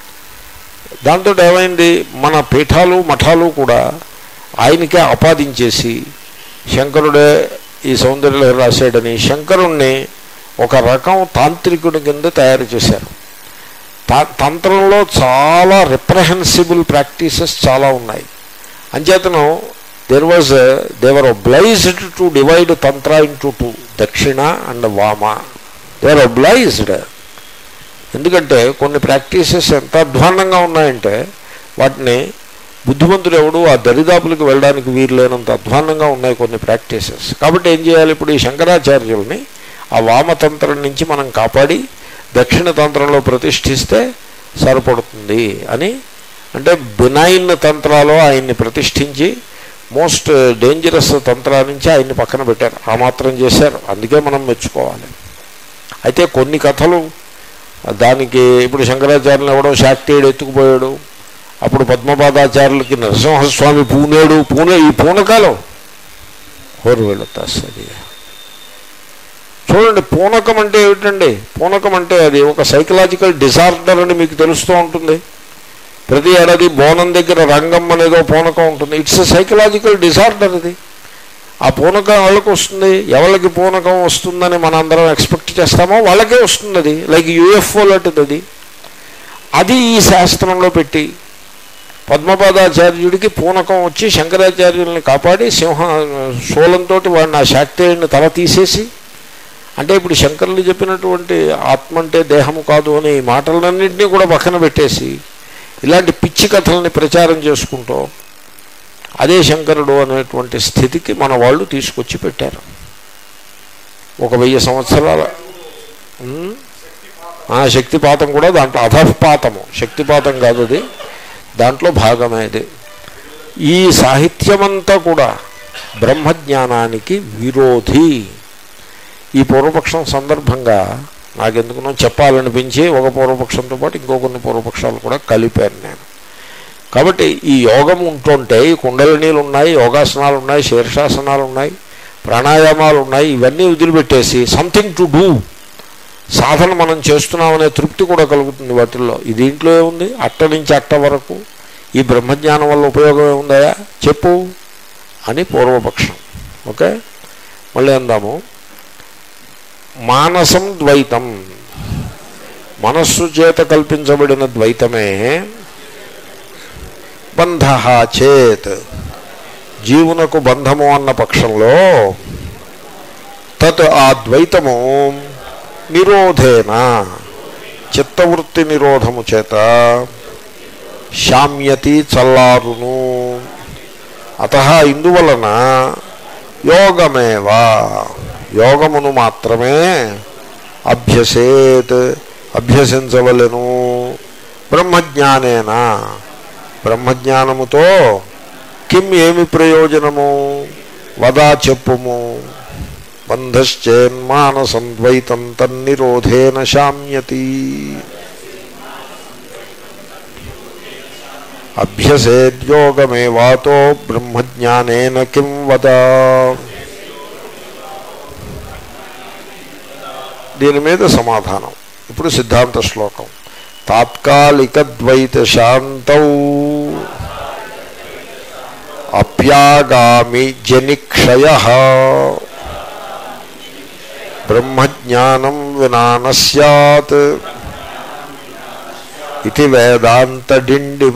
Speaker 1: దాంతో ఏమైంది మన పీఠాలు మఠాలు కూడా ఆయనకే ఆపాదించేసి శంకరుడే ఈ సౌందర్యలహరి రాశాడని శంకరుణ్ణి ఒక రకం తాంత్రికుడి కింద తయారు చేశారు తంత్రంలో చాలా రిప్రహెన్సిబుల్ ప్రాక్టీసెస్ చాలా ఉన్నాయి అంచేతను there was they were obliged to divide tantra into two dakshina and vama they were obliged ఎందుకంటే కొన్ని ప్రాక్టీసెస్ ఎంత అధ్వాన్నంగా ఉన్నాయంటే వాటిని బుద్ధిమంతుడు ఎవడు ఆ దరిదాపులకు వెళ్ళడానికి వీలు లేనంత అధ్వాన్నంగా ఉన్నాయి కొన్ని ప్రాక్టీసెస్ కాబట్టి ఏం చేయాలి ఇప్పుడు ఈ శంకరాచార్యుల్ని ఆ వామతంత్రం నుంచి మనం కాపాడి దక్షిణ తంత్రంలో ప్రతిష్ఠిస్తే సరిపడుతుంది అని అంటే బినైన్ తంత్రాలో ఆయన్ని ప్రతిష్ఠించి మోస్ట్ డేంజరస్ తంత్రా నుంచి ఆయన్ని పక్కన పెట్టారు ఆ మాత్రం చేశారు అందుకే మనం మెచ్చుకోవాలి అయితే కొన్ని కథలు దానికి ఇప్పుడు శంకరాచార్యులు ఎవడో శాక్తేయుడు ఎత్తుకుపోయాడు అప్పుడు పద్మపాదాచార్యులకి నరసింహస్వామి పూనేడు పూనే ఈ పూనకాలం హోరు వెళుతా సరి చూడండి పూనకం అంటే ఏమిటండి పూనకం అంటే అది ఒక సైకలాజికల్ డిజార్డర్ అని మీకు తెలుస్తూ ఉంటుంది ప్రతి ఏడాది బోనం దగ్గర రంగం అనేదో పూనకం ఉంటుంది ఇట్స్ ఎ సైకలాజికల్ డిజార్డర్ ఇది ఆ పూనకం వాళ్ళకి వస్తుంది ఎవరికి పూనకం వస్తుందని మన అందరం ఎక్స్పెక్ట్ చేస్తామో వాళ్ళకే వస్తుంది అది లైక్ యూఎఫ్ఓ లాంటిది అది అది ఈ శాస్త్రంలో పెట్టి పద్మపాదాచార్యుడికి పూనకం వచ్చి శంకరాచార్యుల్ని కాపాడి సింహ శూలంతో వాడిని ఆ శాక్తేయుడిని తల తీసేసి అంటే ఇప్పుడు శంకరులు చెప్పినటువంటి ఆత్మ అంటే దేహము కాదు అనే ఈ మాటలన్నింటినీ కూడా పక్కన పెట్టేసి ఇలాంటి పిచ్చి కథల్ని ప్రచారం చేసుకుంటూ అదే శంకరుడు అనేటువంటి స్థితికి మన వాళ్ళు తీసుకొచ్చి పెట్టారు ఒక వెయ్యి సంవత్సరాల శక్తిపాతం కూడా దాంట్లో అధపాతము శక్తిపాతం కాదు అది దాంట్లో భాగమే ఇది ఈ సాహిత్యమంతా కూడా బ్రహ్మజ్ఞానానికి విరోధి ఈ పూర్వపక్షం సందర్భంగా నాకెందుకునో చెప్పాలనిపించి ఒక పూర్వపక్షంతో పాటు ఇంకో కొన్ని పూర్వపక్షాలు కూడా కలిపాను నేను కాబట్టి ఈ యోగం ఉంటుంటే ఈ కుండలినీలు ఉన్నాయి యోగాసనాలు ఉన్నాయి శీర్షాసనాలు ఉన్నాయి ప్రాణాయామాలు ఉన్నాయి ఇవన్నీ వదిలిపెట్టేసి సంథింగ్ టు డూ సాధన మనం చేస్తున్నామనే తృప్తి కూడా కలుగుతుంది వాటిల్లో ఈ దీంట్లో ఏముంది అట్ట నుంచి అట్ట వరకు ఈ బ్రహ్మజ్ఞానం వల్ల ఉపయోగం ఏముందా చెప్పు అని పూర్వపక్షం ఓకే మళ్ళీ అందాము మానసం ద్వైతం మనస్సు చేత కల్పించబడిన ద్వైతమే బంధ చేత్ జీవునకు బంధము అన్న పక్షంలో తత్ ఆ ద్వైతము నిరోధేన చిత్తవృత్తి నిరోధము చేత శామ్యతి చల్లారును అత ఇందువలన యోగమేవా యోగమును మాత్రమే అభ్యసేత్ అభ్యసించవలెను బ్రహ్మజ్ఞానేన బ్రహ్మజ్ఞానముతో కిం ఏమి ప్రయోజనము వదా చెప్పుము బంధశ్చేన్మానసం ద్వైతం తన్నిరోధేన శామ్యతి అభ్యసేద్యోగమేవాతో బ్రహ్మజ్ఞానేన కిం వద దీని మీద సమాధానం ఇప్పుడు సిద్ధాంత శ్లోకం తాత్కాలిక ద్వైత శాంతౌ అప్యాగామి జనిక్షయ బ్రహ్మజ్ఞానం వినాన సత్ ఇది వేదాంతడిండిమ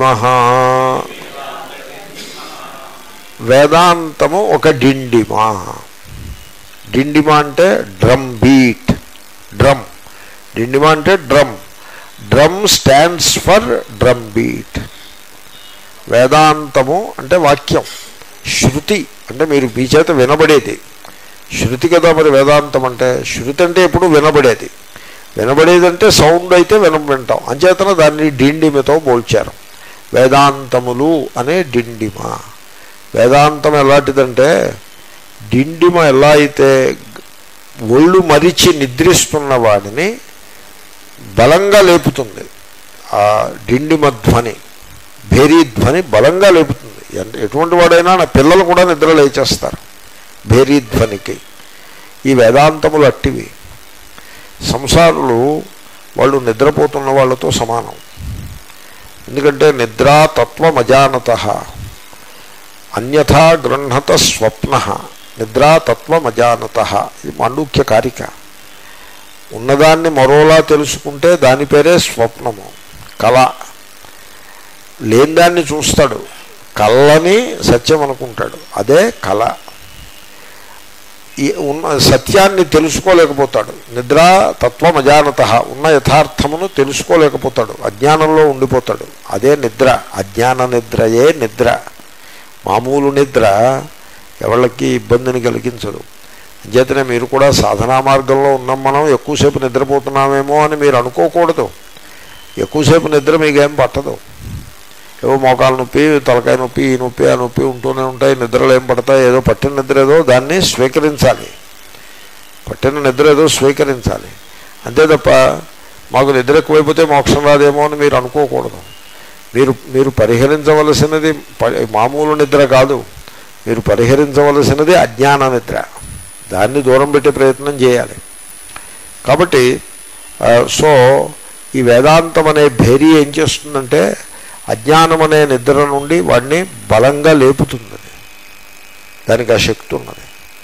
Speaker 1: వేదాంతము ఒక డిండిమ డిండిమ అంటే డ్రమ్ బీట్ డ్రమ్ డిండిమ అంటే drum drum stands for drum beat వేదాంతము అంటే వాక్యం శృతి అంటే మీరు మీ చేత వినబడేది శృతి కదా మరి వేదాంతం అంటే శృతి అంటే ఎప్పుడు వినబడేది వినబడేదంటే సౌండ్ అయితే విన వింటాం అంచేతన దాన్ని డిండిమతో పోల్చారు వేదాంతములు అనే డిండిమ వేదాంతం ఎలాంటిదంటే డిండిమ ఎలా అయితే ఒళ్ళు మరిచి నిద్రిస్తున్న వాడిని బలంగా లేపుతుంది ఆ డిండిమ ధ్వని భేరీ ధ్వని బలంగా లేపుతుంది ఎంత ఎటువంటి వాడైనా నా పిల్లలు కూడా నిద్ర లేచేస్తారు భేరీ ధ్వనికి ఈ వేదాంతములు అట్టివి సంసారులు వాళ్ళు నిద్రపోతున్న వాళ్ళతో సమానం ఎందుకంటే నిద్రా తత్వమజానత అన్యథా గృహత స్వప్న నిద్రా తత్వమజానత ఇది మాండూక్య కారిక ఉన్నదాన్ని మరోలా తెలుసుకుంటే దాని పేరే స్వప్నము కళ లేని దాన్ని చూస్తాడు కళ్ళని సత్యం అనుకుంటాడు అదే కళ ఈ ఉన్న సత్యాన్ని తెలుసుకోలేకపోతాడు నిద్రా తత్వం అజానత ఉన్న యథార్థమును తెలుసుకోలేకపోతాడు అజ్ఞానంలో ఉండిపోతాడు అదే నిద్ర అజ్ఞాన నిద్రయే నిద్ర మామూలు నిద్ర ఎవళ్ళకి ఇబ్బందిని కలిగించదు అంచేతనే మీరు కూడా సాధనా మార్గంలో ఉన్నాం మనం ఎక్కువసేపు నిద్రపోతున్నామేమో అని మీరు అనుకోకూడదు ఎక్కువసేపు నిద్ర మీకేం పట్టదు ఏవో మోకాలు నొప్పి తలకాయ నొప్పి ఈ నొప్పి ఆ నొప్పి ఉంటూనే ఉంటాయి నిద్రలు ఏం పడతాయి ఏదో పట్టిన నిద్ర ఏదో దాన్ని స్వీకరించాలి పట్టిన నిద్ర ఏదో స్వీకరించాలి అంతే తప్ప మాకు నిద్ర ఎక్కువైపోతే మోక్షం రాదేమో అని మీరు అనుకోకూడదు మీరు మీరు పరిహరించవలసినది ప- మామూలు నిద్ర కాదు మీరు పరిహరించవలసినది అజ్ఞాన నిద్ర దాన్ని దూరం పెట్టే ప్రయత్నం చేయాలి కాబట్టి ఆ, సో ఈ వేదాంతం అనే భేరీ ఏం చేస్తుందంటే అజ్ఞానం అనే నిద్ర నుండి వాడిని బలంగా లేపుతుంది దానికి ఆ శక్తి ఉన్నది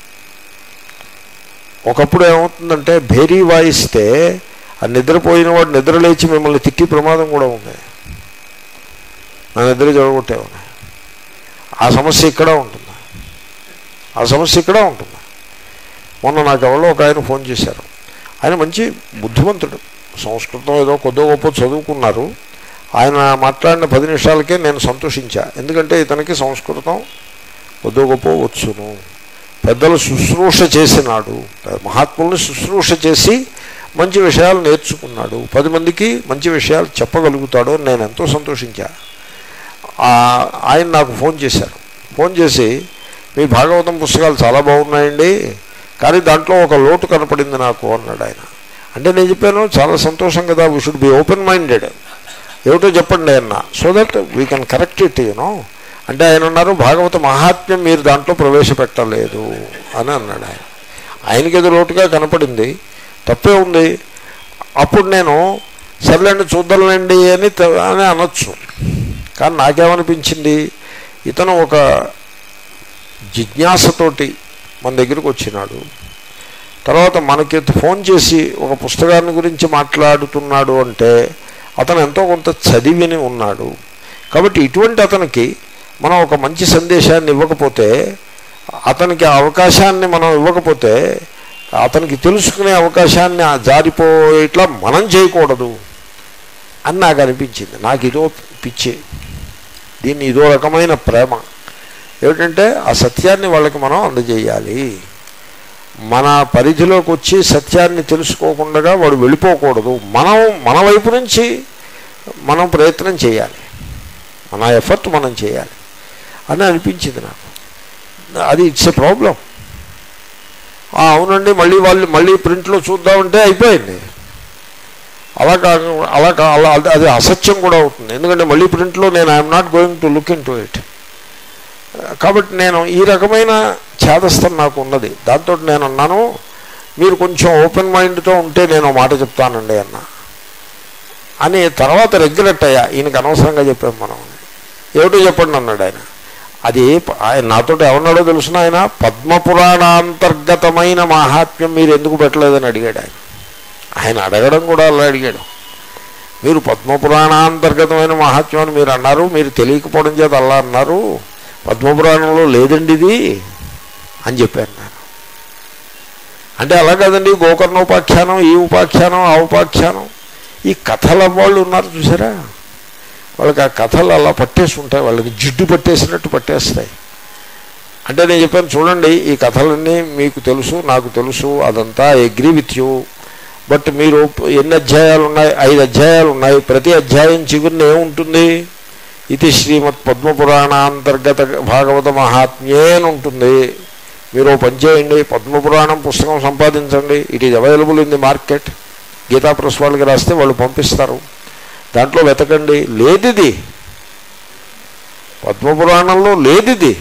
Speaker 1: ఒకప్పుడు ఏమవుతుందంటే భేరీ వాయిస్తే ఆ నిద్రపోయిన వాడు నిద్ర లేచి మిమ్మల్ని తిట్టి ప్రమాదం కూడా ఉంది నా నిద్ర జడగొట్టేవాడు ఆ సమస్య ఇక్కడ ఉంటుంది ఆ సమస్య ఇక్కడ ఉంటుంది మొన్న నాకు ఎవరో ఒక ఆయన ఫోన్ చేశారు ఆయన మంచి బుద్ధిమంతుడు సంస్కృతం ఏదో కొద్దో గొప్ప చదువుకున్నారు ఆయన మాట్లాడిన పది నిమిషాలకే నేను సంతోషించా ఎందుకంటే ఇతనికి సంస్కృతం కొద్దో గొప్ప వచ్చును పెద్దలు శుశ్రూష చేసినాడు మహాత్ముల్ని శుశ్రూష చేసి మంచి విషయాలు నేర్చుకున్నాడు పది మందికి మంచి విషయాలు చెప్పగలుగుతాడు అని నేను ఎంతో సంతోషించా ఆ- ఆయన నాకు ఫోన్ చేశారు ఫోన్ చేసి మీ భాగవతం పుస్తకాలు చాలా బాగున్నాయండి కానీ దాంట్లో ఒక లోటు కనపడింది నాకు అన్నాడు ఆయన అంటే నేను చెప్పాను చాలా సంతోషం కదా we should be open minded ఏమిటో చెప్పండి అన్న so that we can correct it you know అంటే ఆయన అన్నారు భాగవత మహాత్మ్యం మీరు దాంట్లో ప్రవేశపెట్టలేదు అని అన్నాడు ఆయన ఆయనకి ఏదో లోటుగా కనపడింది తప్పే ఉంది అప్పుడు నేను సర్లేండి చూద్దాంలేండి అని త- అని అనొచ్చు కానీ నాకేమనిపించింది ఇతను ఒక జిజ్ఞాసతోటి మన దగ్గరికి వచ్చినాడు తర్వాత మనకి ఫోన్ చేసి ఒక పుస్తకాన్ని గురించి మాట్లాడుతున్నాడు అంటే అతను ఎంతో కొంత చదివిని ఉన్నాడు కాబట్టి ఇటువంటి అతనికి మనం ఒక మంచి సందేశాన్ని ఇవ్వకపోతే అతనికి ఆ అవకాశాన్ని మనం ఇవ్వకపోతే అతనికి తెలుసుకునే అవకాశాన్ని ఆ జారిపోయేట్లా మనం చేయకూడదు అని నాకు అనిపించింది నాకు ఇదో పిచ్చి దీన్ని ఇదో రకమైన ప్రేమ ఏమిటంటే ఆ సత్యాన్ని వాళ్ళకి మనం అందజేయాలి మన పరిధిలోకి వచ్చి సత్యాన్ని తెలుసుకోకుండా వాడు వెళ్ళిపోకూడదు మనం మన వైపు నుంచి మనం ప్రయత్నం చేయాలి మన ఎఫర్ట్ మనం చేయాలి అని అనిపించింది నాకు అది ఇట్స్ ఎ ప్రాబ్లం అవునండి మళ్ళీ వాళ్ళు మళ్ళీ ప్రింట్లో చూద్దామంటే అయిపోయింది అలా కాక అలా కా అలా అది- అది అసత్యం కూడా అవుతుంది ఎందుకంటే మళ్ళీ ప్రింట్లో నేను I'm not going to look into it కాబట్టి నేను ఈ రకమైన ఛేదస్థం నాకు ఉన్నది దాంతో నేను అన్నాను మీరు కొంచెం ఓపెన్ మైండ్తో ఉంటే నేను ఒక మాట చెప్తానండి అన్న అని తర్వాత రెగ్యులెట్ అయ్యా ఈయనకి అనవసరంగా చెప్పాం మనం ఏమిటో చెప్పండి అన్నాడు ఆయన అది ప- ఆయన నాతో ఏమన్నాడో తెలుసిన ఆయన పద్మపురాణాంతర్గతమైన మాహాత్మ్యం మీరు ఎందుకు పెట్టలేదని అడిగాడు ఆయన ఆయన అడగడం కూడా అలా అడిగాడు మీరు పద్మపురాణాంతర్గతమైన మహాత్మ్యాన్ని మీరు అన్నారు మీరు తెలియకపోవడం చేత అలా అన్నారు పద్మపురాణంలో లేదండి ఇది అని చెప్పాను నేను అంటే అలా కదండి గోకర్ణ ఉపాఖ్యానం ఈ ఉపాఖ్యానం ఆ ఉపాఖ్యానం ఈ కథల వాళ్ళు ఉన్నారు చూసారా వాళ్ళకి ఆ కథలు అలా పట్టేసి ఉంటాయి వాళ్ళకి జిడ్డు పట్టేసినట్టు పట్టేస్తాయి అంటే నేను చెప్పాను చూడండి ఈ కథలన్నీ మీకు తెలుసు నాకు తెలుసు అదంతా అగ్రీ విత్ యూ బట్ మీరు ఎన్ని అధ్యాయాలు ఉన్నాయి ఐదు అధ్యాయాలు ఉన్నాయి ప్రతి అధ్యాయం చిగురిని ఏముంటుంది ఇది శ్రీమద్ పద్మపురాణాంతర్గత భాగవత మహాత్మ్యే అని ఉంటుంది మీరు ఓ పని చేయండి పద్మపురాణం పుస్తకం సంపాదించండి it is available in the market Gita press వాళ్ళకి రాస్తే వాళ్ళు పంపిస్తారు దాంట్లో వెతకండి లేదిది పద్మపురాణంలో లేదిది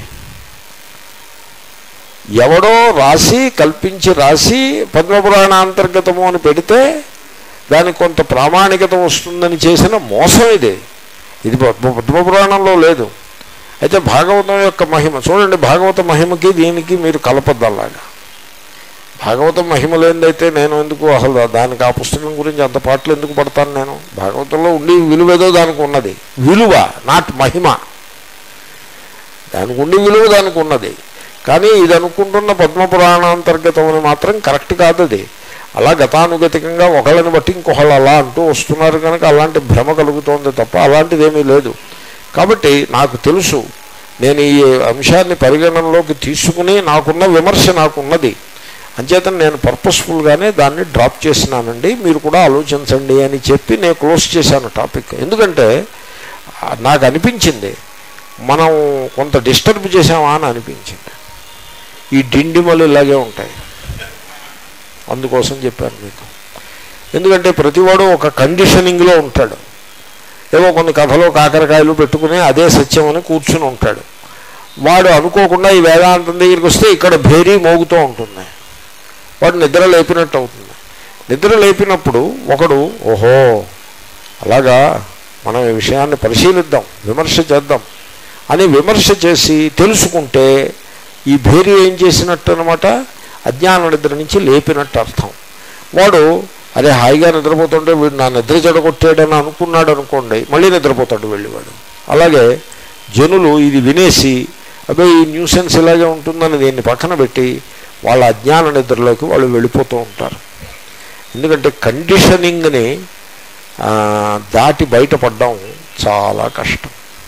Speaker 1: ఎవడో రాసి కల్పించి రాసి పద్మపురాణ అంతర్గతము అని పెడితే దానికి కొంత ప్రామాణికత వస్తుందని చేసిన మోసం ఇది ఇది పద్మ పద్మపురాణంలో లేదు అయితే భాగవతం యొక్క మహిమ చూడండి భాగవత మహిమకి దీనికి మీరు కలపద్దల్లాగా భాగవతం మహిమ లేనిదైతే నేను ఎందుకు అసలు దానికి ఆ పుస్తకం గురించి అంత పాటలు ఎందుకు పడతాను నేను భాగవతంలో ఉండి విలువేదో దానికి ఉన్నది విలువ నాట్ మహిమ దానికి ఉండి విలువ దానికి ఉన్నది కానీ ఇది అనుకుంటున్న పద్మపురాణాంతర్గతం అని మాత్రం కరెక్ట్ కాదు అది అలా గతానుగతికంగా ఒకళ్ళని బట్టి ఇంకొకళ్ళు అలా అంటూ వస్తున్నారు కనుక అలాంటి భ్రమ కలుగుతోంది తప్ప అలాంటిది ఏమీ లేదు కాబట్టి నాకు తెలుసు నేను ఈ అంశాన్ని పరిగణనలోకి తీసుకుని నాకున్న విమర్శ నాకున్నది అంచేత నేను పర్పస్ఫుల్గానే దాన్ని డ్రాప్ చేసినానండి మీరు కూడా ఆలోచించండి అని చెప్పి నేను క్లోజ్ చేశాను టాపిక్ ఎందుకంటే ఆ, నాకు అనిపించింది మనం కొంత డిస్టర్బ్ చేసామా అని అనిపించింది ఈ డిండిమలు ఇలాగే ఉంటాయి అందుకోసం చెప్పాను మీకు ఎందుకంటే ప్రతివాడు ఒక కండిషనింగ్లో ఉంటాడు ఏవో కొన్ని కథలు కాకరకాయలు పెట్టుకుని అదే సత్యం అని కూర్చుని ఉంటాడు వాడు అనుకోకుండా ఈ వేదాంతం దగ్గరికి వస్తే ఇక్కడ భేరీ మోగుతూ ఉంటుంది వాడు నిద్ర లేపినట్టు అవుతుంది నిద్ర లేపినప్పుడు ఒకడు ఓహో అలాగా మనం ఈ విషయాన్ని పరిశీలిద్దాం విమర్శ చేద్దాం అని విమర్శ చేసి తెలుసుకుంటే ఈ భేరి ఏం చేసినట్టు అనమాట అజ్ఞాన నిద్ర నుంచి లేపినట్టు అర్థం వాడు అదే హాయిగా నిద్రపోతుంటే వీడు నా నిద్ర చెడగొట్టాడని అనుకున్నాడు అనుకోండి మళ్ళీ నిద్రపోతాడు వెళ్ళివాడు అలాగే జనులు ఇది వినేసి అబ్బాయి ఈ న్యూసెన్స్ ఇలాగే ఉంటుందని దీన్ని పక్కన పెట్టి వాళ్ళ అజ్ఞాన నిద్రలోకి వాళ్ళు వెళ్ళిపోతూ ఉంటారు ఎందుకంటే కండిషనింగ్ని ఆ, దాటి బయటపడడం చాలా కష్టం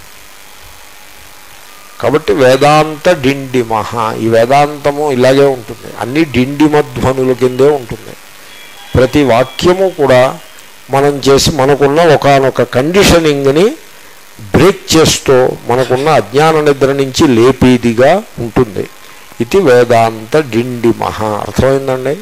Speaker 1: కాబట్టి వేదాంత డిండిమహ ఈ వేదాంతము ఇలాగే ఉంటుంది అన్ని డిండిమధ్వనుల కిందే ఉంటుంది ప్రతి వాక్యము కూడా మనం చేసి మనకున్న ఒకనొక కండిషనింగ్ని బ్రేక్ చేస్తూ మనకున్న అజ్ఞాన నిద్ర నుంచి లేపేదిగా ఉంటుంది ఇది వేదాంత డిండిమహ అర్థమైందండి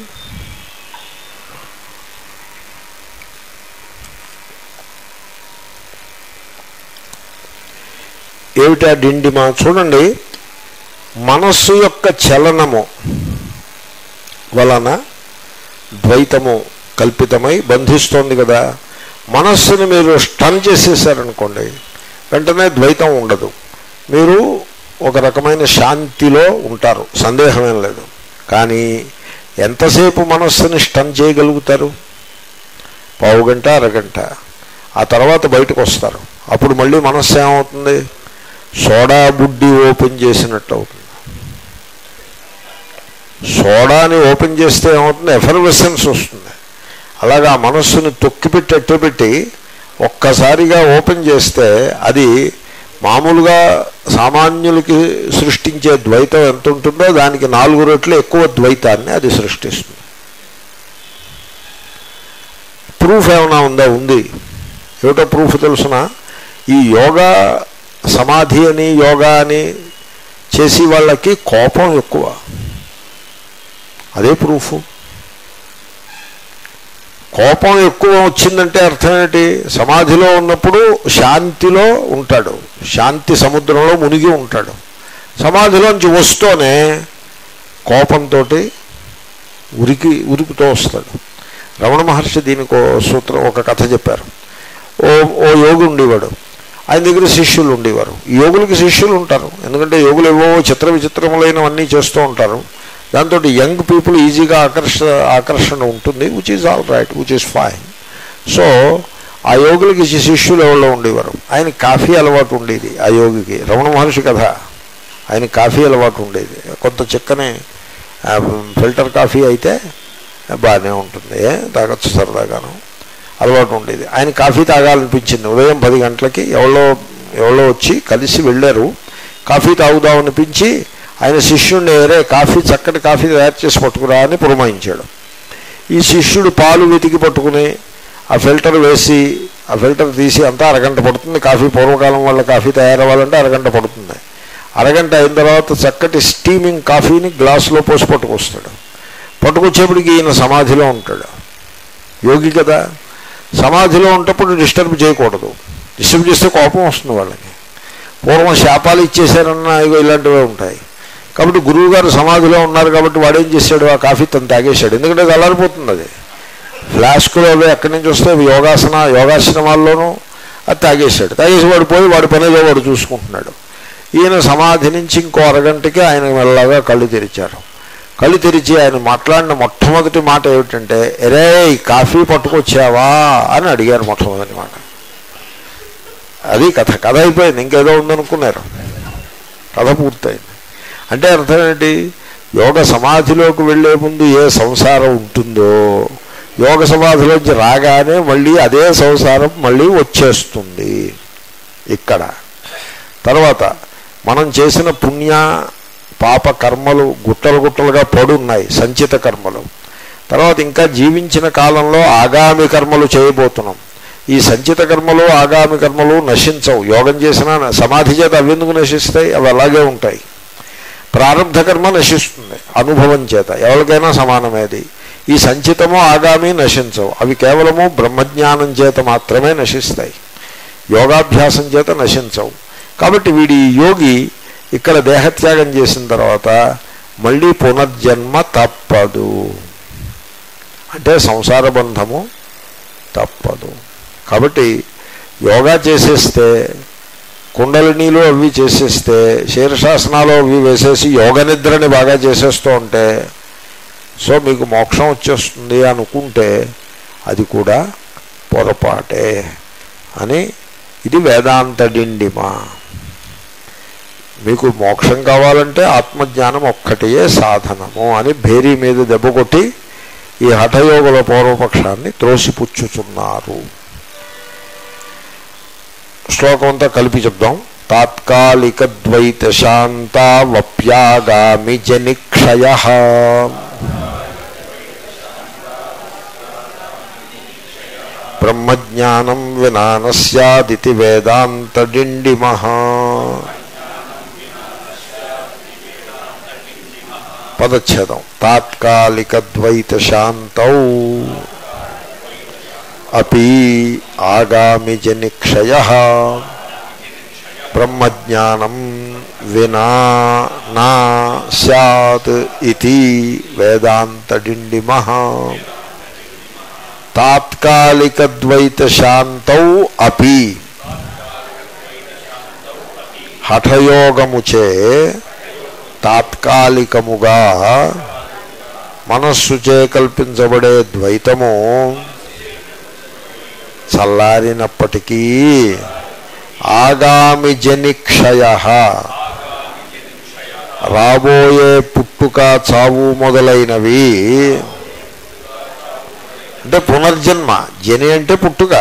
Speaker 1: ఏమిటా డిండిమ చూడండి మనస్సు యొక్క చలనము వలన ద్వైతము కల్పితమై బంధిస్తోంది కదా మనస్సుని మీరు స్టన్ చేసేసారనుకోండి వెంటనే ద్వైతం ఉండదు మీరు ఒక రకమైన శాంతిలో ఉంటారు సందేహమేం లేదు కానీ ఎంతసేపు మనస్సుని స్టన్ చేయగలుగుతారు పావు గంట అరగంట ఆ తర్వాత బయటకు వస్తారు అప్పుడు మళ్ళీ మనస్సు ఏమవుతుంది సోడా బుడ్డి ఓపెన్ చేసినట్టు అవుతుంది సోడాని ఓపెన్ చేస్తే ఏమవుతుంది ఎఫర్వెసెన్స్ వస్తుంది అలాగా ఆ మనస్సుని తొక్కిపెట్టి అట్టబెట్టి ఒక్కసారిగా ఓపెన్ చేస్తే అది మామూలుగా సామాన్యులకి సృష్టించే ద్వైతం ఎంత ఉంటుందో దానికి నాలుగు రెట్లు ఎక్కువ ద్వైతాన్ని అది సృష్టిస్తుంది ప్రూఫ్ ఏమైనా ఉందా ఉంది ఏమిటో ప్రూఫ్ తెలుసిన ఈ యోగా సమాధి అని యోగా అని చేసి వాళ్ళకి కోపం ఎక్కువ అదే ప్రూఫ్ కోపం ఎక్కువ వచ్చిందంటే అర్థం ఏంటి సమాధిలో ఉన్నప్పుడు శాంతిలో ఉంటాడు శాంతి సముద్రంలో మునిగి ఉంటాడు సమాధిలోంచి వస్తూనే కోపంతో ఉరికి ఉరుకుతూ వస్తాడు రమణ మహర్షి దీనికి ఓ సూత్రం ఒక కథ చెప్పారు ఓ ఓ యోగి ఉండేవాడు ఆయన దగ్గర శిష్యులు ఉండేవారు ఈ యోగులకి శిష్యులు ఉంటారు ఎందుకంటే యోగులు ఏవో చిత్ర విచిత్రములైనవన్నీ చేస్తూ ఉంటారు దాంతో యంగ్ పీపుల్ ఈజీగా ఆకర్ష ఆకర్షణ ఉంటుంది which is all right which is fine so ఆ యోగులకి శిష్యులు ఎవరో ఉండేవారు ఆయన కాఫీ అలవాటు ఉండేది ఆ యోగికి రమణ మహర్షి కథ ఆయన కాఫీ అలవాటు ఉండేది కొంత చిక్కనే ఆ, ఫిల్టర్ కాఫీ అయితే బాగానే ఉంటుంది తాగొచ్చు సరదాగాను అలవాటు ఉండేది ఆయన కాఫీ తాగాలనిపించింది ఉదయం పది గంటలకి ఎవరో ఎవరో వచ్చి కలిసి వెళ్ళారు కాఫీ తాగుదామనిపించి ఆయన శిష్యుడిని ఏరే కాఫీ చక్కటి కాఫీ తయారు చేసి పట్టుకురా అని పురమాయించాడు ఈ శిష్యుడు పాలు వెతికి పట్టుకుని ఆ ఫిల్టర్ వేసి ఆ ఫిల్టర్ తీసి అంతా అరగంట పడుతుంది కాఫీ పూర్వకాలం వల్ల కాఫీ తయారవ్వాలంటే అరగంట పడుతుంది అరగంట అయిన తర్వాత చక్కటి స్టీమింగ్ కాఫీని గ్లాసులో పోసి పట్టుకొస్తాడు పట్టుకొచ్చేప్పటికి ఈయన సమాధిలో ఉంటాడు యోగి కదా సమాధిలో ఉంటప్పుడు డిస్టర్బ్ చేయకూడదు డిస్టర్బ్ చేస్తే కోపం వస్తుంది వాళ్ళకి పూర్వం శాపాలు ఇచ్చేసారన్న ఇగో ఇలాంటివే ఉంటాయి కాబట్టి గురువు గారు సమాధిలో ఉన్నారు కాబట్టి వాడేం చేశాడు ఆ కాఫీ తను తాగేశాడు ఎందుకంటే అది అలరిపోతుంది అది ఫ్లాస్కులు అవి ఎక్కడి నుంచి వస్తే అవి యోగాసన యోగాశ్రమాల్లోనూ అది తాగేశాడు తాగేసి వాడు పోయి వాడి పనిలో వాడు చూసుకుంటున్నాడు ఈయన సమాధి నుంచి ఇంకో అరగంటకి ఆయన మెల్లగా కళ్ళు తెరిచారు కళ్ళు తెరిచి ఆయన మాట్లాడిన మొట్టమొదటి మాట ఏమిటంటే ఎరే కాఫీ పట్టుకొచ్చావా అని అడిగారు మొట్టమొదటి మాట అది కథ కథ అయిపోయింది ఇంకేదో ఉందనుకున్నారు కథ పూర్తయింది అంటే అర్థం ఏంటి యోగ సమాధిలోకి వెళ్ళే ముందు ఏ సంసారం ఉంటుందో యోగ సమాధిలోంచి రాగానే మళ్ళీ అదే సంసారం మళ్ళీ వచ్చేస్తుంది ఇక్కడ తర్వాత మనం చేసిన పుణ్య పాప కర్మలు గుట్టలు గుట్టలుగా పడున్నాయి సంచిత కర్మలు తర్వాత ఇంకా జీవించిన కాలంలో ఆగామి కర్మలు చేయబోతున్నాం ఈ సంచిత కర్మలు ఆగామి కర్మలు నశించవు యోగం చేసిన సమాధి చేత అవి ఎందుకు నశిస్తాయి అవి అలాగే ఉంటాయి ప్రారంభ కర్మ నశిస్తుంది అనుభవం చేత ఎవరికైనా సమానమేది ఈ సంచితము ఆగామి నశించవు అవి కేవలము బ్రహ్మజ్ఞానం చేత మాత్రమే నశిస్తాయి యోగాభ్యాసం చేత నశించవు కాబట్టి వీడి యోగి ఇక్కడ దేహత్యాగం చేసిన తర్వాత మళ్ళీ పునర్జన్మ తప్పదు అంటే సంసార బంధము తప్పదు కాబట్టి యోగా చేసేస్తే కుండలినీలు అవి చేసేస్తే శీర్షాసనాలు అవి వేసేసి యోగ నిద్రని బాగా చేసేస్తూ ఉంటే సో మీకు మోక్షం వచ్చేస్తుంది అనుకుంటే అది కూడా పొరపాటే అని ఇది వేదాంత డిండిమా మీకు మోక్షం కావాలంటే ఆత్మజ్ఞానం ఒక్కటియే సాధనము అని భేరీ మీద దెబ్బ కొట్టి ఈ హఠయోగుల పూర్వపక్షాన్ని త్రోసిపుచ్చుచున్నారు శ్లోకం అంతా కలిపి చెప్దాం తాత్కాలిక ద్వైత శాంతావప్యాగామి జనిక్షయ బ్రహ్మజ్ఞానం వినాన సదితి వేదాంతడిండిమ పదచ్ఛేదం తాత్కాలికద్వైత శాంతౌ అపి ఆగామి జనిక్షయ బ్రహ్మజ్ఞానం వినా నా సత్ ఇది వేదాంతడిండిమ తాత్కాలికద్వైత శాంతౌ అపి హఠయోగముచే తాత్కాలికముగా మనస్సుచే కల్పించబడే ద్వైతము చల్లారినప్పటికీ ఆగామి జనిక్షయ రాబోయే పుట్టుక చావు మొదలైనవి అంటే పునర్జన్మ జని అంటే పుట్టుక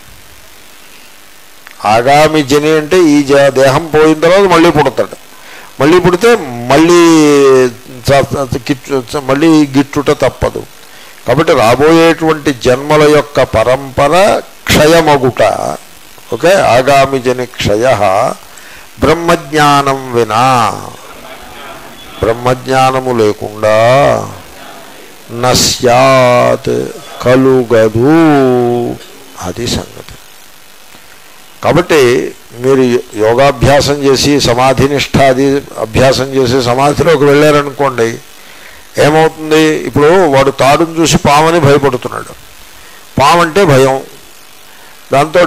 Speaker 1: ఆగామి జని అంటే ఈ జ- దేహం పోయిన తర్వాత మళ్ళీ పుడతాడు మళ్ళీ పుడితే మళ్ళీ చ- చ- గిట్టు మళ్ళీ గిట్టుట తప్పదు కాబట్టి రాబోయేటువంటి జన్మల యొక్క పరంపర క్షయమగుట ఓకే ఆగామి జని క్షయ బ్రహ్మజ్ఞానం వినా బ్రహ్మజ్ఞానము లేకుండా నస్యాత్ కలుగదు అది సంగతి కాబట్టి మీరు యోగాభ్యాసం చేసి సమాధి నిష్ఠాది అభ్యాసం చేసి సమాధిలోకి వెళ్ళారనుకోండి ఏమవుతుంది ఇప్పుడు వాడు తాడును చూసి పామని భయపడుతున్నాడు పామంటే భయం దాంతో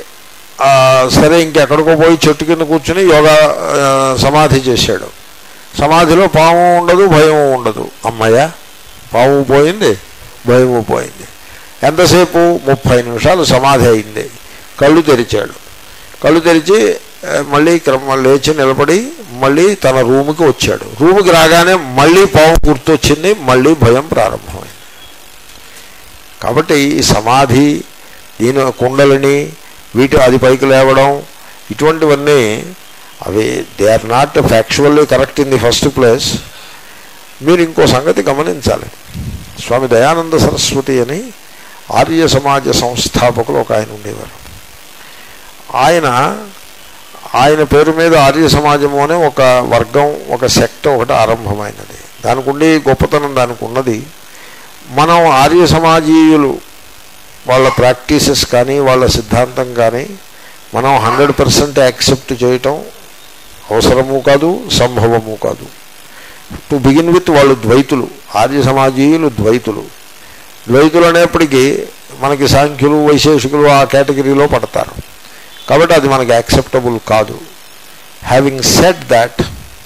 Speaker 1: సరే ఇంకెక్కడికో పోయి చెట్టు కింద కూర్చుని యోగా ఆ, సమాధి చేశాడు సమాధిలో పాము ఉండదు భయం ఉండదు అమ్మయ్య పాము పోయింది భయము పోయింది ఎంతసేపు ముప్పై నిమిషాలు సమాధి అయింది కళ్ళు తెరిచాడు కళ్ళు తెరిచి ఆ, మళ్ళీ క్రమ లేచి నిలబడి మళ్ళీ తన రూముకి వచ్చాడు రూముకి రాగానే మళ్ళీ పాము గుర్తొచ్చింది మళ్ళీ భయం ప్రారంభమైంది కాబట్టి ఈ సమాధి దీని కుండలిని వీటి అది పైకి లేవడం ఇటువంటివన్నీ అవి they are not factually correct in the first place మీరు ఇంకో సంగతి గమనించాలి స్వామి దయానంద సరస్వతి అని ఆర్య సమాజ సంస్థాపకులు ఒక ఆయన ఉండేవారు ఆయన ఆయన పేరు మీద ఆర్య సమాజము అనే ఒక వర్గం ఒక సెక్ట్ ఒకటి ఆరంభమైనది దానికి ఉండి గొప్పతనం దానికి ఉన్నది మనం ఆర్య సమాజీయులు వాళ్ళ ప్రాక్టీసెస్ కానీ వాళ్ళ సిద్ధాంతం కానీ మనం హండ్రెడ్ పర్సెంట్ యాక్సెప్ట్ చేయటం అవసరము కాదు సంభవము కాదు టు బిగిన్ విత్ వాళ్ళు ద్వైతులు ఆర్య సమాజీయులు ద్వైతులు ద్వైతులు అనేప్పటికీ మనకి సాంఖ్యులు వైశేషికులు ఆ కేటగిరీలో పడతారు కాబట్టి అది మనకి యాక్సెప్టబుల్ కాదు హ్యావింగ్ సెట్ దాట్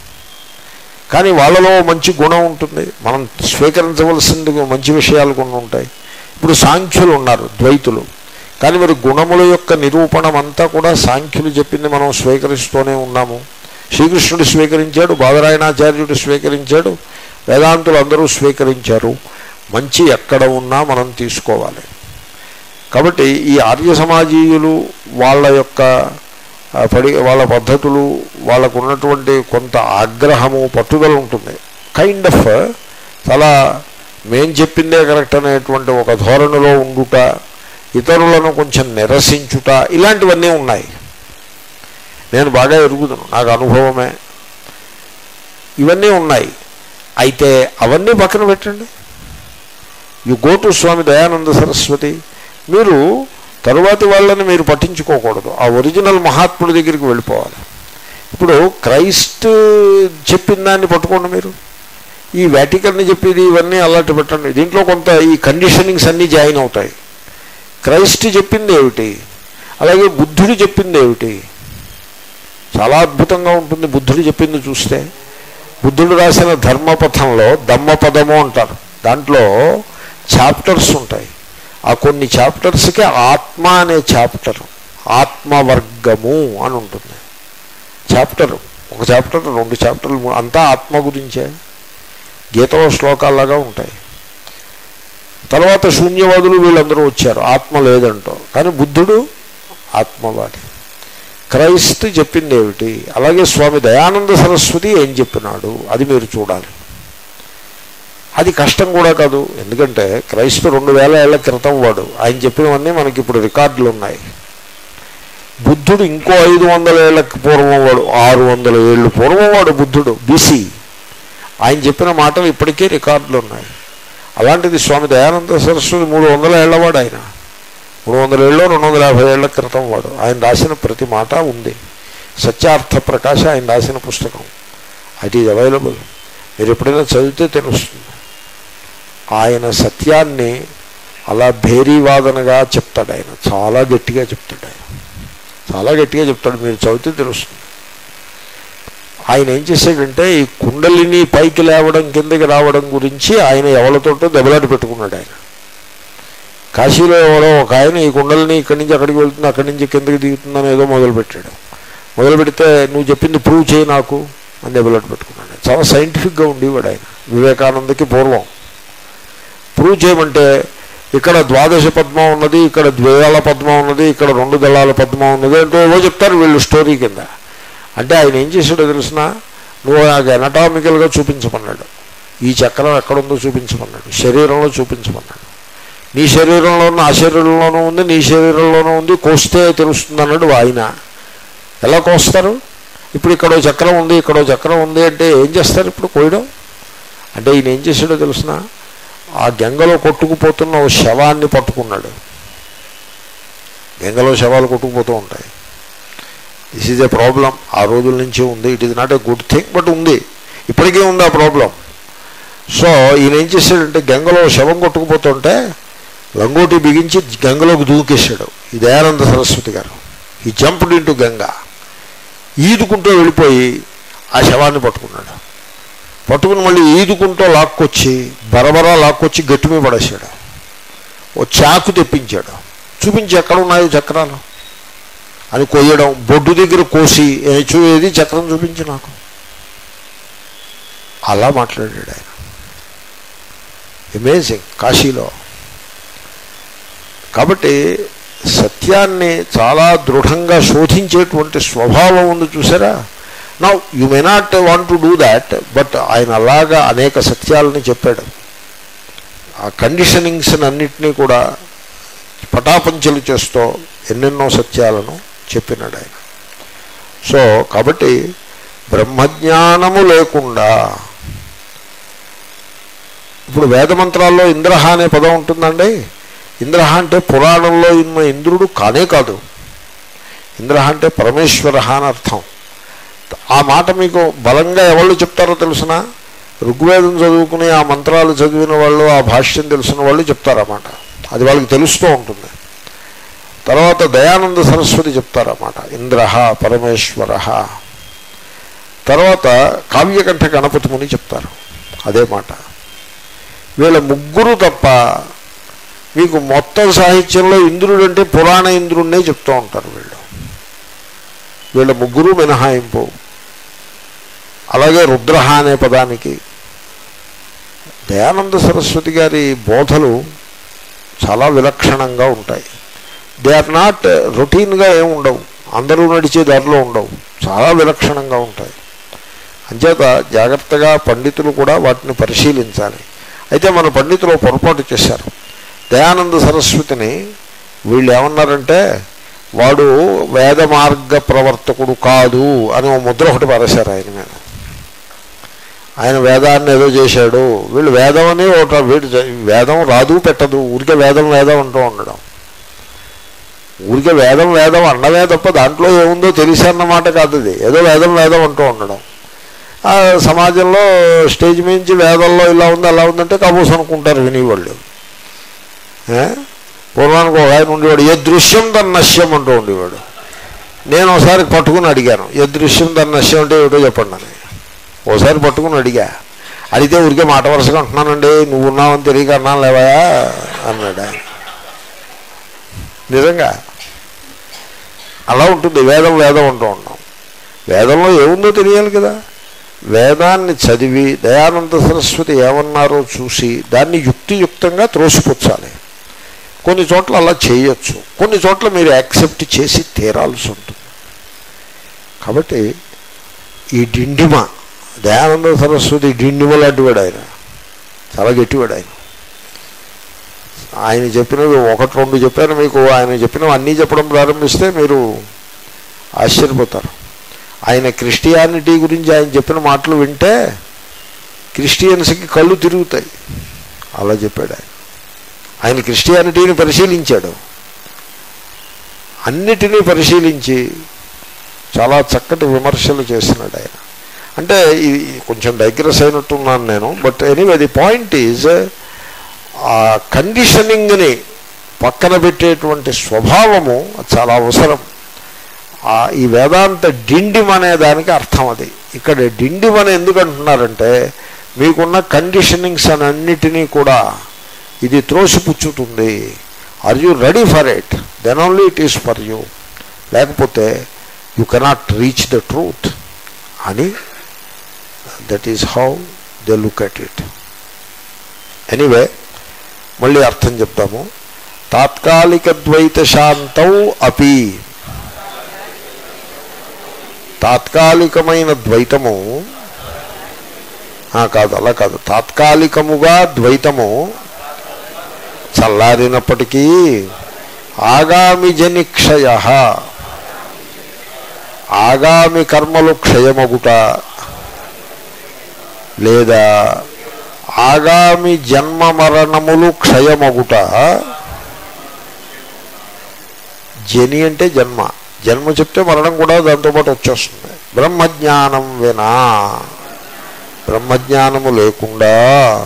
Speaker 1: కానీ వాళ్ళలో మంచి గుణం ఉంటుంది మనం స్వీకరించవలసింది మంచి విషయాలు కొన్ని ఉంటాయి ఇప్పుడు సాంఖ్యులు ఉన్నారు ద్వైతులు కానీ మరి గుణముల యొక్క నిరూపణం అంతా కూడా సాంఖ్యులు చెప్పింది మనం స్వీకరిస్తూనే ఉన్నాము శ్రీకృష్ణుడు స్వీకరించాడు బాదరాయణాచార్యుడు స్వీకరించాడు వేదాంతులు అందరూ స్వీకరించారు మంచి ఎక్కడ ఉన్నా మనం తీసుకోవాలి కాబట్టి ఈ ఆర్య సమాజీయులు వాళ్ళ యొక్క ఆ, పడి వాళ్ళ పద్ధతులు వాళ్ళకు ఉన్నటువంటి కొంత ఆగ్రహము పట్టుదల ఉంటుంది కైండ్ ఆఫ్ చాలా మేం చెప్పిందే కరెక్ట్ అనేటువంటి ఒక ధోరణిలో ఉండుట ఇతరులను కొంచెం నిరసించుట ఇలాంటివన్నీ ఉన్నాయి నేను బాగా ఎరుగుతున్నాను నాకు అనుభవమే ఇవన్నీ ఉన్నాయి అయితే అవన్నీ పక్కన పెట్టండి you go to Swami Dayananda Saraswati మీరు తరువాతి వాళ్ళని మీరు పట్టించుకోకూడదు ఆ ఒరిజినల్ మహాత్ముడి దగ్గరికి వెళ్ళిపోవాలి ఇప్పుడు క్రైస్ట్ చెప్పిన దాన్ని పట్టుకోండి మీరు ఈ వ్యాటికన్ని చెప్పేది ఇవన్నీ అలాంటి పెట్టండి దీంట్లో కొంత ఈ కండిషనింగ్స్ అన్నీ జాయిన్ అవుతాయి క్రైస్ట్ చెప్పింది ఏమిటి అలాగే బుద్ధుడు చెప్పింది ఏమిటి చాలా అద్భుతంగా ఉంటుంది బుద్ధుడు చెప్పింది చూస్తే బుద్ధుడు రాసిన ధర్మపథంలో దమ్మపదము అంటారు దాంట్లో చాప్టర్స్ ఉంటాయి ఆ కొన్ని చాప్టర్స్కి ఆత్మ అనే చాప్టర్ ఆత్మవర్గము అని ఉంటుంది చాప్టర్ ఒక చాప్టర్ రెండు చాప్టర్లు అంతా ఆత్మ గురించే గీతలో శ్లోకాల్లాగా ఉంటాయి తర్వాత శూన్యవాదులు వీళ్ళందరూ వచ్చారు ఆత్మ లేదంటో కానీ బుద్ధుడు ఆత్మవాది క్రైస్తు చెప్పింది ఏమిటి అలాగే స్వామి దయానంద సరస్వతి ఏం చెప్పినాడు అది మీరు చూడాలి అది కష్టం కూడా కాదు ఎందుకంటే క్రైస్తవ రెండు వేల ఏళ్ల క్రితం వాడు ఆయన చెప్పినవన్నీ మనకి ఇప్పుడు రికార్డులు ఉన్నాయి బుద్ధుడు ఇంకో ఐదు వందల ఏళ్ళకి పూర్వం వాడు ఆరు వందల ఏళ్ళు పూర్వం వాడు బుద్ధుడు బీసీ ఆయన చెప్పిన మాటలు ఇప్పటికీ రికార్డులు ఉన్నాయి అలాంటిది స్వామి దయానంద సరస్వతి మూడు వందల ఏళ్ళవాడు ఆయన మూడు వందల ఏళ్ళు రెండు వందల యాభై ఏళ్ల క్రితం వాడు ఆయన రాసిన ప్రతి మాట ఉంది సత్యార్థ ప్రకాశ ఆయన రాసిన పుస్తకం ఇట్ ఈజ్ అవైలబుల్ మీరు ఎప్పుడైనా చదివితే తెలుస్తుంది ఆయన సత్యాన్ని అలా భేరీవాదనగా చెప్తాడు ఆయన చాలా గట్టిగా చెప్తాడు ఆయన చాలా గట్టిగా చెప్తాడు మీరు చదివితే తెలుస్తుంది ఆయన ఏం చేశాడంటే ఈ కుండలిని పైకి లేవడం కిందకి రావడం గురించి ఆయన ఎవరితోటో దెబ్బలాట పెట్టుకున్నాడు ఆయన కాశీలో ఎవరో ఒక ఆయన ఈ కుండలిని ఇక్కడి నుంచి అక్కడికి వెళ్తుంది అక్కడి నుంచి కిందకి దిగుతుందని ఏదో మొదలుపెట్టాడు మొదలు పెడితే నువ్వు చెప్పింది ప్రూవ్ చేయి నాకు అని దెబ్బలాట పెట్టుకున్నాడు చాలా సైంటిఫిక్గా ఉండేవాడు ఆయన వివేకానందకి పూర్వం ప్రూవ్ చేయమంటే ఇక్కడ ద్వాదశ పద్మం ఉన్నది ఇక్కడ ద్వేయాల పద్మం ఉన్నది ఇక్కడ రెండు దళాల పద్మం ఉన్నది అంటే ఏవో చెప్తారు వీళ్ళు స్టోరీ కింద అంటే ఆయన ఏం చేశాడో తెలిసిన నువ్వు నాకు ఎనటామికల్గా చూపించమన్నాడు ఈ చక్రం ఎక్కడుందో చూపించమన్నాడు శరీరంలో చూపించమన్నాడు నీ శరీరంలో నా శరీరంలోనూ ఉంది నీ శరీరంలోనూ ఉంది కోస్తే తెలుస్తుంది అన్నాడు ఆయన ఎలా కోస్తారు ఇప్పుడు ఇక్కడో చక్రం ఉంది ఇక్కడో చక్రం ఉంది అంటే ఏం చేస్తారు ఇప్పుడు కోయడం అంటే ఈయన ఏం చేశాడో తెలిసిన ఆ గంగలో కొట్టుకుపోతున్న ఓ శవాన్ని పట్టుకున్నాడు గంగలో శవాలు కొట్టుకుపోతూ ఉంటాయి దిస్ ఈజ్ ఎ ప్రాబ్లం ఆ రోజుల నుంచి ఉంది it is not a good thing but ఉంది ఇప్పటికీ ఉంది ఆ ప్రాబ్లం సో ఈయన ఏం చేశాడంటే గంగలో శవం కొట్టుకుపోతుంటే లంగోటి బిగించి గంగలోకి దూకేశాడు ఈ దయానంద సరస్వతి గారు ఈ జంప్డ్ ఇంటూ గంగ ఈదుకుంటూ వెళ్ళిపోయి ఆ శవాన్ని పట్టుకున్నాడు పట్టుకుని మళ్ళీ ఈదుకుంటూ లాక్కొచ్చి బరబరా లాక్కొచ్చి గట్టి మీద పడేశాడు ఓ చాకు తెప్పించాడు చూపించి ఎక్కడ ఉన్నాయో చక్రాలు అని కొయ్యడం బొడ్డు దగ్గర కోసి "ఏ చూ ఏది చక్రం చూపించి నాకు అలా మాట్లాడాడు ఆయన అమేజింగ్ కాశీలో కాబట్టి సత్యాన్ని చాలా దృఢంగా శోధించేటువంటి స్వభావం ఉంది చూసారా నా you may not want to do that but ఆయన అలాగా అనేక సత్యాలని చెప్పాడు ఆ కండిషనింగ్స్ అన్నిటినీ కూడా పటాపంచలు చేస్తూ ఎన్నెన్నో సత్యాలను చెప్పినాడు ఆయన సో కాబట్టి బ్రహ్మజ్ఞానము లేకుండా ఇప్పుడు వేదమంత్రాల్లో ఇంద్రహ అనే పదం ఉంటుందండి ఇంద్రహ అంటే పురాణంలో ఉన్న ఇంద్రుడు కానే కాదు ఇంద్రహ అంటే పరమేశ్వర అని అర్థం ఆ మాట మీకు బలంగా ఎవరు చెప్తారో తెలుసిన ఋగ్వేదం చదువుకుని ఆ మంత్రాలు చదివిన వాళ్ళు ఆ భాష్యం తెలిసిన వాళ్ళు చెప్తారన్నమాట అది వాళ్ళకి తెలుస్తూ ఉంటుంది తర్వాత దయానంద సరస్వతి చెప్తారన్నమాట ఇంద్ర పరమేశ్వర తర్వాత కావ్యకంఠ గణపతి ముని చెప్తారు అదే మాట వీళ్ళ ముగ్గురు తప్ప మీకు మొత్తం సాహిత్యంలో ఇంద్రుడు అంటే పురాణ ఇంద్రుడినే చెప్తూ ఉంటారు వీళ్ళు వీళ్ళ ముగ్గురు మినహాయింపు అలాగే రుద్రహ అనే పదానికి దయానంద సరస్వతి గారి బోధలు చాలా విలక్షణంగా ఉంటాయి దే ఆర్ నాట్ రొటీన్గా ఏమి ఉండవు అందరూ నడిచే దారిలో ఉండవు చాలా విలక్షణంగా ఉంటాయి అంచేత జాగ్రత్తగా పండితులు కూడా వాటిని పరిశీలించాలి అయితే మన పండితులు పొరపాటు చేశారు దయానంద సరస్వతిని వీళ్ళు ఏమన్నారంటే వాడు వేద మార్గ ప్రవర్తకుడు కాదు అని ఓ ముద్ర ఒకటి పారేశారు ఆయన మీద ఆయన వేదాన్ని ఏదో చేశాడు వీళ్ళు వేదం అని ఒక వీడు వేదం రాదు పెట్టదు ఊరికే వేదం వేదం అంటూ ఉండడం ఊరికే వేదం వేదం అన్నమే తప్ప దాంట్లో ఏముందో తెలిసన్నమాట కాదు అది ఏదో వేదం వేదం అంటూ ఉండడం ఆ సమాజంలో స్టేజ్ మించి వేదంలో ఇలా ఉంది అలా ఉందంటే కబూస్ అనుకుంటారు వినేవాళ్ళు ఏ? పూర్వానికి ఒక ఆయన ఉండేవాడు ఏ దృశ్యం తన నశ్యం అంటూ ఉండేవాడు నేను ఒకసారి పట్టుకుని అడిగాను ఏ దృశ్యం తన నశ్యం అంటే ఏమిటో చెప్పండి అని ఓసారి పట్టుకుని అడిగా అడిగితే ఊరికే మాట వరుసగా అంటున్నానండి నువ్వు ఉన్నావని తెలియక అన్నాను లేవా అన్నాడు ఆయన. నిజంగా అలా ఉంటుంది వేదం వేదం అంటూ ఉన్నాం వేదంలో ఏముందో తెలియాలి కదా వేదాన్ని చదివి దయానంద సరస్వతి ఏమన్నారో చూసి దాన్ని యుక్తియుక్తంగా త్రోసిపుచ్చాలి కొన్ని చోట్ల అలా చేయొచ్చు కొన్ని చోట్ల మీరు యాక్సెప్ట్ చేసి తీరాల్సి ఉంటుంది కాబట్టి ఈ డిండిమ దయానంద సరస్వతి డిండిమ లాంటి వాడు ఆయన చాలా గట్టివాడు ఆయన ఆయన చెప్పినవి ఒకటి రెండు చెప్పాను మీకు ఆయన చెప్పినవి అన్నీ చెప్పడం ప్రారంభిస్తే మీరు ఆశ్చర్యపోతారు ఆయన క్రిస్టియానిటీ గురించి ఆయన చెప్పిన మాటలు వింటే క్రిస్టియన్స్కి కళ్ళు తిరుగుతాయి అలా చెప్పాడు ఆయన ఆయన క్రిస్టియానిటీని పరిశీలించాడు అన్నిటినీ పరిశీలించి చాలా చక్కటి విమర్శలు చేసినాడు ఆయన అంటే ఇది కొంచెం డైగ్రెస్ అయినట్టున్నాను నేను but anyway the point is ఆ కండిషనింగ్ని పక్కన పెట్టేటువంటి స్వభావము చాలా అవసరం ఆ ఈ వేదాంత డిండిం అనే దానికి అర్థం అది ఇక్కడ డిండిం అని ఎందుకు అంటున్నారంటే మీకున్న కండిషనింగ్స్ అన్నిటినీ కూడా ఇది త్రోసిపుచ్చుతుంది are you ready for it then only it is for you లేకపోతే you cannot reach the truth అని that is how they look at it anyway మళ్ళీ అర్థం చెప్తాము తాత్కాలిక ద్వైత శాంతౌ అపి తాత్కాలికమైన ద్వైతము ఆ, కాదు అలా కాదు తాత్కాలికముగా ద్వైతము చల్లారినప్పటికీ ఆగామి జనిక్షయ ఆగామి కర్మలు క్షయమగుట లేదా ఆగామి జన్మ మరణములు క్షయమగుట జని అంటే జన్మ జన్మ చెప్తే మరణం కూడా దాంతోపాటు వచ్చేస్తుంది బ్రహ్మజ్ఞానం వినా బ్రహ్మజ్ఞానము లేకుండా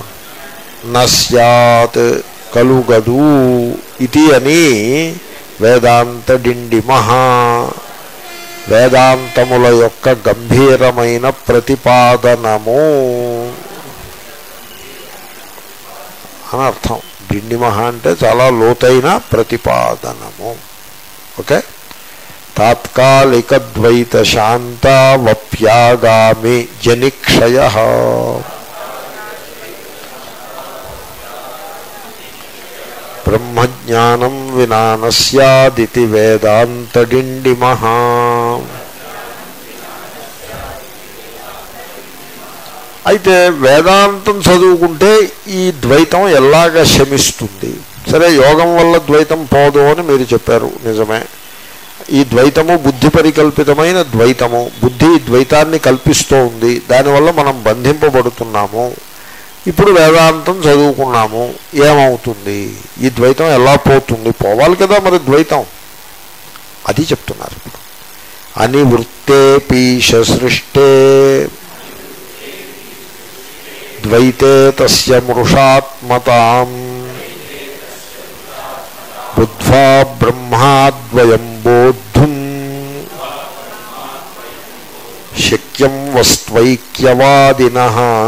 Speaker 1: నస్యాత్ కలుగదు ఇది అని వేదాంత డిండిమహ వేదాంతముల యొక్క గంభీరమైన ప్రతిపాదనము అని అర్థం డిండిమహ అంటే చాలా లోతైన ప్రతిపాదనము ఓకే తాత్కాలిక ద్వైత శాంత వప్యాగామి జనిక్షయ బ్రహ్మజ్ఞానం వినా నస్యాదితి వేదాంతడిండిమః అయితే వేదాంతం చదువుకుంటే ఈ ద్వైతం ఎలాగ శమిస్తుంది సరే యోగం వల్ల ద్వైతం పోదు అని మీరు చెప్పారు నిజమే ఈ ద్వైతము బుద్ధి పరికల్పితమైన ద్వైతము బుద్ధి ఈ ద్వైతాన్ని కల్పిస్తూ ఉంది దానివల్ల మనం బంధింపబడుతున్నాము ఇప్పుడు వేదాంతం చదువుకున్నాము ఏమవుతుంది ఈ ద్వైతం ఎలా పోతుంది పోవాలి కదా మరి ద్వైతం అది చెప్తున్నారు ఇప్పుడు అనివృత్తే పీష సృష్టే ద్వైతే తస్య మృషాత్మతాం బుద్ధ్వా బ్రహ్మాద్వయం బోద్ధుం శక్యం వస్త్వైక్యవాదిన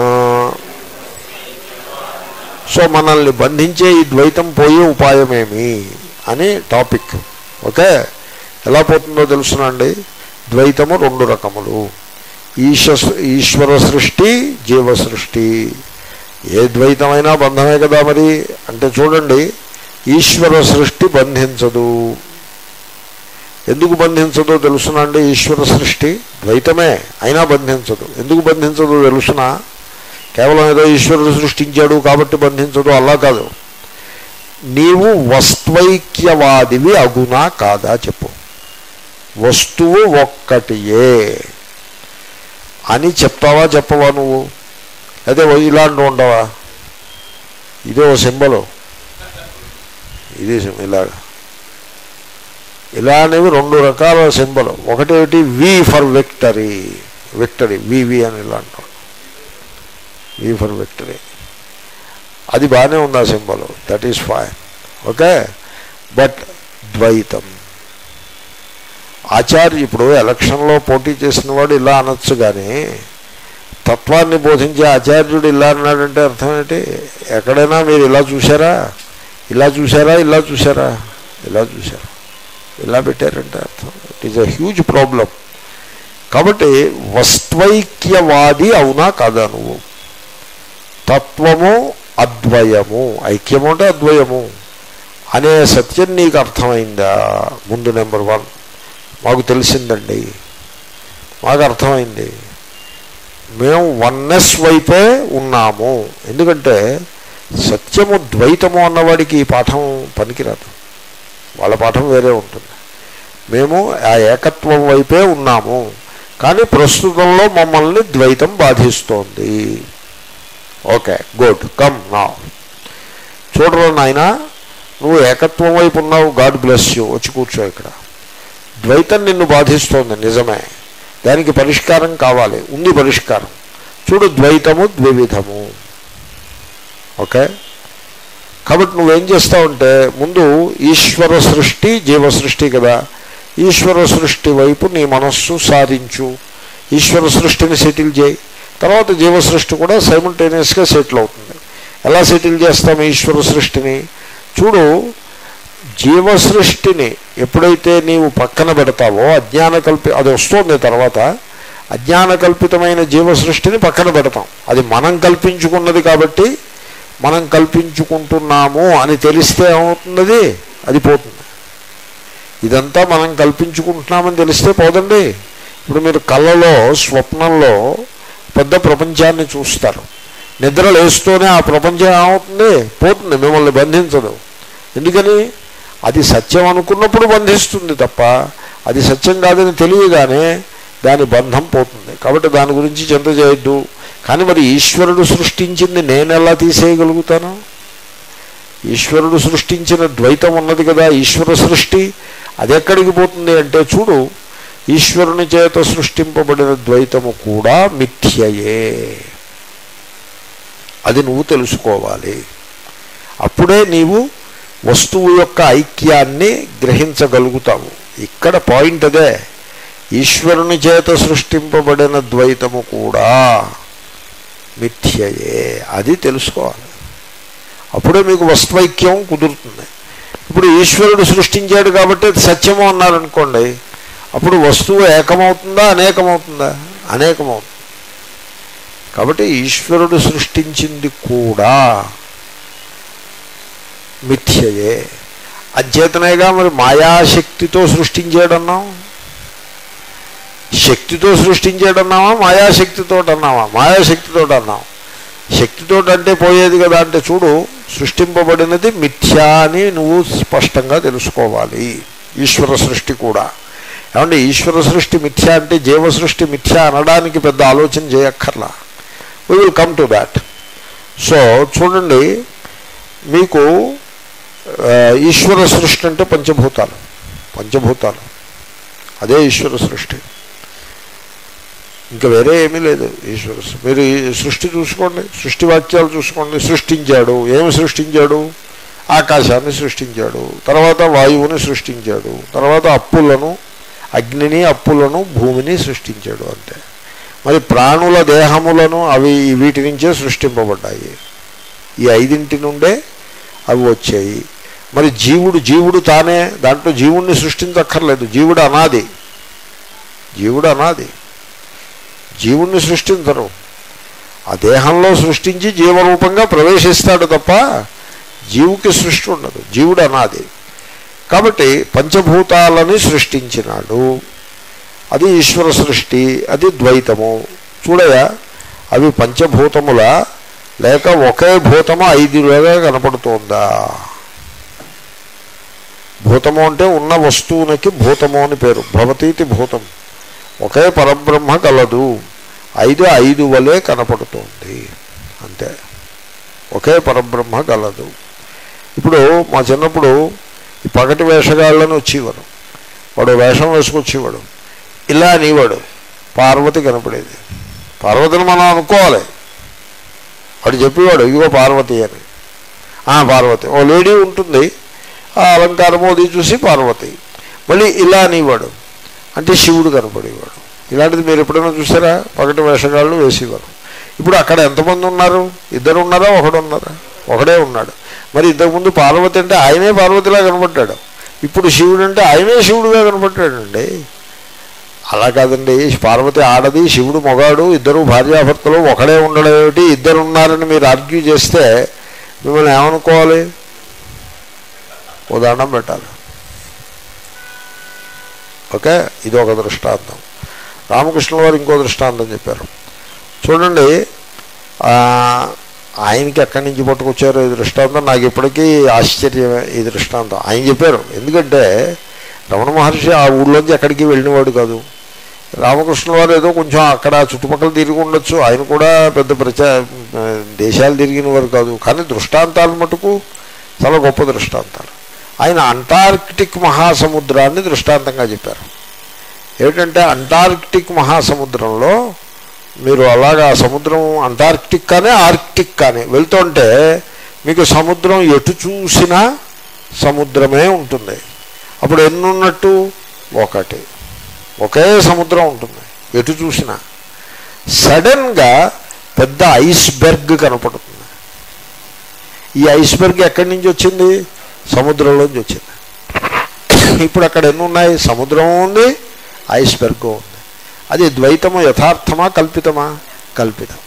Speaker 1: సో మనల్ని బంధించే ఈ ద్వైతం పోయే ఉపాయమేమి అని టాపిక్ ఓకే ఎలా పోతుందో తెలుసునండి ద్వైతము రెండు రకములు ఈశ ఈశ్వర సృష్టి జీవ సృష్టి ఏ ద్వైతమైనా బంధమే కదా మరి అంటే చూడండి ఈశ్వర సృష్టి బంధించదు ఎందుకు బంధించదో తెలుసునండి ఈశ్వర సృష్టి ద్వైతమే అయినా బంధించదు ఎందుకు బంధించదో తెలుసునా కేవలం ఏదో ఈశ్వరుడు సృష్టించాడు కాబట్టి బంధించదు అలా కాదు నీవు వస్త్వైక్యవాదివి అగునా కాదా చెప్పు వస్తువు ఒక్కటియే అని చెప్తావా చెప్పవా నువ్వు అదే ఇలాంటి ఉండవా ఇదే ఓ సింబలు ఇది sim- ఇలాగా ఇలాంటివి రెండు రకాల సింబల్ ఒకటి V for victory victory V V అని ఇలా అంటాం వి ఫర్ విక్టరీ అది బాగానే ఉంది ఆ symbol that is fine okay but ద్వైతం ఆచార్య ఇప్పుడు ఎలక్షన్లో పోటీ చేసిన వాడు ఇలా అనొచ్చు కానీ తత్వాన్ని బోధించే ఆచార్యుడు ఇలా అన్నాడంటే అర్థం ఏంటి ఎక్కడైనా మీరు ఇలా చూసారా ఇలా చూసారా ఇలా చూసారా ఇలా చూసారా ఇలా పెట్టారంటే అర్థం it is a huge problem కాబట్టి వస్త్వైక్యవాది అవునా కాదా నువ్వు తత్వము అద్వయము ఐక్యము అంటే అద్వయము అనే సత్యం నీకు అర్థమైందా ముందు నెంబర్ వన్ మాకు తెలిసిందండి మాకు అర్థమైంది మేము వన్నెస్ వైపే ఉన్నాము ఎందుకంటే సత్యము ద్వైతము అన్నవాడికి ఈ పాఠం పనికిరాదు వాళ్ళ పాఠం వేరే ఉంటుంది మేము ఆ ఏకత్వం వైపే ఉన్నాము కానీ ప్రస్తుతంలో మమ్మల్ని ద్వైతం బాధిస్తోంది ఓకే గుడ్ కమ్ నా చూడరు నాయన నువ్వు ఏకత్వం వైపు ఉన్నావు గాడ్ బ్లెస్ యూ వచ్చి కూర్చో ఇక్కడ ద్వైతం నిన్ను బాధిస్తోంది నిజమే దానికి పరిష్కారం కావాలి ఉంది పరిష్కారం చూడు ద్వైతము ద్వివిధము ఓకే కాబట్టి నువ్వేం చేస్తావంటే ముందు ఈశ్వర సృష్టి జీవ సృష్టి కదా ఈశ్వర సృష్టి వైపు నీ మనస్సు సాధించు ఈశ్వర సృష్టిని సెటిల్ చేయి తర్వాత జీవ సృష్టి కూడా సైమల్టేనియస్గా సెటిల్ అవుతుంది ఎలా సెటిల్ చేస్తాం ఈశ్వర సృష్టిని చూడు జీవ సృష్టిని ఎప్పుడైతే నీవు పక్కన పెడతావో అజ్ఞాన కల్పి అది వస్తుంది తర్వాత అజ్ఞాన కల్పితమైన జీవ సృష్టిని పక్కన పెడతాం అది మనం కల్పించుకున్నది కాబట్టి మనం కల్పించుకుంటున్నాము అని తెలిస్తే ఏమవుతున్నది అది పోతుంది ఇదంతా మనం కల్పించుకుంటున్నామని తెలిస్తే పోదండి ఇప్పుడు మీరు కళ్ళలో స్వప్నంలో పెద్ద ప్రపంచాన్ని చూస్తారు నిద్ర లేస్తూనే ఆ ప్రపంచం ఏమవుతుంది పోతుంది మిమ్మల్ని బంధించదు ఎందుకని అది సత్యం అనుకున్నప్పుడు బంధిస్తుంది తప్ప అది సత్యం కాదని తెలియగానే దాని బంధం పోతుంది కాబట్టి దాని గురించి చింత చేయొద్దు కానీ మరి ఈశ్వరుడు సృష్టించింది నేను ఎలా తీసేయగలుగుతాను ఈశ్వరుడు సృష్టించిన ద్వైతం ఉన్నది కదా ఈశ్వర సృష్టి అది ఎక్కడికి పోతుంది అంటే చూడు ఈశ్వరుని చేత సృష్టింపబడిన ద్వైతము కూడా మిథ్యయే అది నువ్వు తెలుసుకోవాలి అప్పుడే నీవు వస్తువు యొక్క ఐక్యాన్ని గ్రహించగలుగుతావు ఇక్కడ పాయింట్ అదే ఈశ్వరుని చేత సృష్టింపబడిన ద్వైతము కూడా మిథ్యయే అది తెలుసుకోవాలి అప్పుడే మీకు వస్తువైక్యం కుదురుతుంది ఇప్పుడు ఈశ్వరుడు సృష్టించాడు కాబట్టి అది సత్యము అన్నారనుకోండి అప్పుడు వస్తువు ఏకమవుతుందా అనేకమవుతుందా అనేకమవుతుంది కాబట్టి ఈశ్వరుడు సృష్టించింది కూడా మిథ్యయే అధ్యేతనేగా మరి మాయాశక్తితో సృష్టించాడన్నాం శక్తితో సృష్టించాడన్నావా మాయాశక్తితో అన్నావా మాయాశక్తితో అన్నాం శక్తితో అంటే పోయేది కదా అంటే చూడు సృష్టింపబడినది మిథ్యా అని నువ్వు స్పష్టంగా తెలుసుకోవాలి ఈశ్వర సృష్టి కూడా ఏమంటే ఈశ్వర సృష్టి మిథ్య అంటే జీవ సృష్టి మిథ్య అనడానికి పెద్ద ఆలోచన చేయక్కర్లా we will come to that so చూడండి మీకు ఆ, ఈశ్వర సృష్టి అంటే పంచభూతాలు పంచభూతాలు అదే ఈశ్వర సృష్టి ఇంకా వేరే ఏమీ లేదు ఈశ్వర సృ- మీరు ఈ సృష్టి చూసుకోండి సృష్టి వాక్యాలు చూసుకోండి సృష్టించాడు ఏమి సృష్టించాడు ఆకాశాన్ని సృష్టించాడు తర్వాత వాయువుని సృష్టించాడు తర్వాత అప్పులను అగ్నిని అప్పులను భూమిని సృష్టించాడు అంతే మరి ప్రాణుల దేహములను అవి వీటి నుంచే సృష్టింపబడ్డాయి ఈ ఐదింటి నుండే అవి వచ్చాయి మరి జీవుడు జీవుడు తానే దాంట్లో జీవుణ్ణి సృష్టించక్కర్లేదు జీవుడు అనాది జీవుడు అనాది జీవుణ్ణి సృష్టించరు ఆ దేహంలో సృష్టించి జీవరూపంగా ప్రవేశిస్తాడు తప్ప జీవుకి సృష్టి ఉండదు జీవుడు అనాది కాబట్టి పంచభూతాలని సృష్టించినాడు అది ఈశ్వర సృష్టి అది ద్వైతము చూడయా అవి పంచభూతముల లేక ఒకే భూతము ఐదులుగా కనపడుతోందా భూతము అంటే ఉన్న వస్తువునికి భూతము అని పేరు భవతీతి భూతం ఒకే పరబ్రహ్మ కలదు ఐదు ఐదు వలె కనపడుతోంది అంతే ఒకే పరబ్రహ్మ కలదు ఇప్పుడు మా చిన్నప్పుడు ఈ పగటి వేషగాళ్ళని వచ్చేవారు వాడు వేషం వేసుకొచ్చేవాడు ఇలా అనేవాడు పార్వతి కనపడేది పార్వతిని మనం అనుకోవాలి వాడు చెప్పేవాడు ఇదిగో పార్వతి అని ఆ పార్వతి ఓ లేడీ ఉంటుంది ఆ అలంకారము అది చూసి పార్వతి మళ్ళీ ఇలా అనేవాడు అంటే శివుడు కనపడేవాడు ఇలాంటిది మీరు ఎప్పుడైనా చూసారా పగటి వేషగాళ్ళు వేసేవారు ఇప్పుడు అక్కడ ఎంతమంది ఉన్నారు ఇద్దరు ఉన్నారా ఒకడు ఉన్నారా ఒకడే ఉన్నాడు మరి ఇంతకుముందు పార్వతి అంటే ఆయనే పార్వతిలా కనపడ్డాడు ఇప్పుడు శివుడు అంటే ఆయనే శివుడుగా కనపడ్డాడండి అలా కాదండి పార్వతి ఆడది శివుడు మొగాడు ఇద్దరు భార్యాభర్తలు ఒకడే ఉండడం ఏమిటి ఇద్దరు ఉన్నారని మీరు ఆర్గ్యూ చేస్తే మిమ్మల్ని ఏమనుకోవాలి ఓ దండం పెట్టాలి ఓకే ఇది ఒక దృష్టాంతం రామకృష్ణ వారు ఇంకో దృష్టాంతం చెప్పారు చూడండి ఆ, ఆయనకి ఎక్కడి నుంచి పట్టుకొచ్చారో ఈ దృష్టాంతం నాకు ఇప్పటికీ ఆశ్చర్యమే ఈ దృష్టాంతం ఆయన చెప్పారు ఎందుకంటే రమణ మహర్షి ఆ ఊళ్ళోంచి ఎక్కడికి వెళ్ళినవాడు కాదు రామకృష్ణ వారు ఏదో కొంచెం అక్కడ చుట్టుపక్కల తిరిగి ఉండొచ్చు ఆయన కూడా పెద్ద ప్రచా ఆ, దేశాలు తిరిగిన వారు కాదు కానీ దృష్టాంతాలు మటుకు చాలా గొప్ప దృష్టాంతాలు ఆయన అంటార్కిటిక్ మహాసముద్రాన్ని దృష్టాంతంగా చెప్పారు ఏమిటంటే అంటార్కిటిక్ మహాసముద్రంలో మీరు అలాగా సముద్రం అంటార్కిటిక్ కానీ ఆర్కిటిక్ కానీ వెళ్తుంటే మీకు సముద్రం ఎటు చూసినా సముద్రమే ఉంటుంది అప్పుడు ఎన్ని ఉన్నట్టు ఒకటి ఒకే సముద్రం ఉంటుంది ఎటు చూసినా సడన్గా పెద్ద ఐస్బెర్గ్ కనపడుతుంది ఈ ఐస్బెర్గ్ ఎక్కడి నుంచి వచ్చింది సముద్రంలోంచి వచ్చింది ఇప్పుడు అక్కడ ఎన్ని ఉన్నాయి సముద్రం ఉంది ఐస్బెర్గ్ ఉంది అది ద్వైతము యథార్థమా కల్పితమా కల్పితం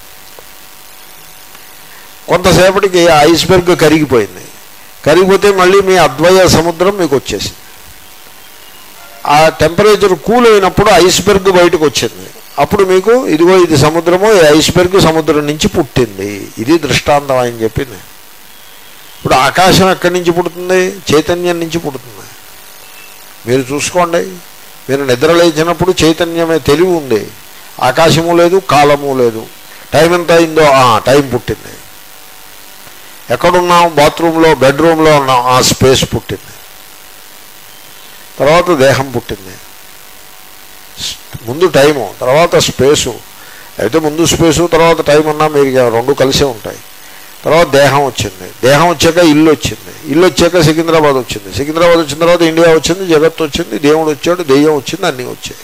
Speaker 1: కొంతసేపటికి ఆ ఐస్బెర్గ్ కరిగిపోయింది కరిగిపోతే మళ్ళీ మీ అద్వయ సముద్రం మీకు వచ్చేసింది ఆ టెంపరేచర్ కూల్ అయినప్పుడు ఐస్బెర్గ్ బయటకు వచ్చింది అప్పుడు మీకు ఇదిగో ఇది సముద్రము ఈ ఐస్బెర్గ్ సముద్రం నుంచి పుట్టింది ఇది దృష్టాంతం ఆయన చెప్పింది ఇప్పుడు ఆకాశం ఎక్కడి నుంచి పుడుతుంది చైతన్యం నుంచి పుడుతుంది మీరు చూసుకోండి మీరు నిద్ర లేచినప్పుడు చైతన్యమే తెలివి ఉంది ఆకాశము లేదు కాలము లేదు టైం ఎంత అయిందో ఆ టైం పుట్టింది ఎక్కడున్నాం బాత్రూంలో బెడ్రూమ్లో ఉన్నాం ఆ స్పేస్ పుట్టింది తర్వాత దేహం పుట్టింది ముందు టైము తర్వాత స్పేసు అయితే ముందు స్పేసు తర్వాత టైం అన్నా మీరు ఇక రెండు కలిసే ఉంటాయి తర్వాత దేహం వచ్చింది దేహం వచ్చాక ఇల్లు వచ్చింది ఇల్లు వచ్చాక సికింద్రాబాద్ వచ్చింది సికింద్రాబాద్ వచ్చిన తర్వాత ఇండియా వచ్చింది జగత్ వచ్చింది దేవుడు వచ్చాడు దెయ్యం వచ్చింది అన్నీ వచ్చాయి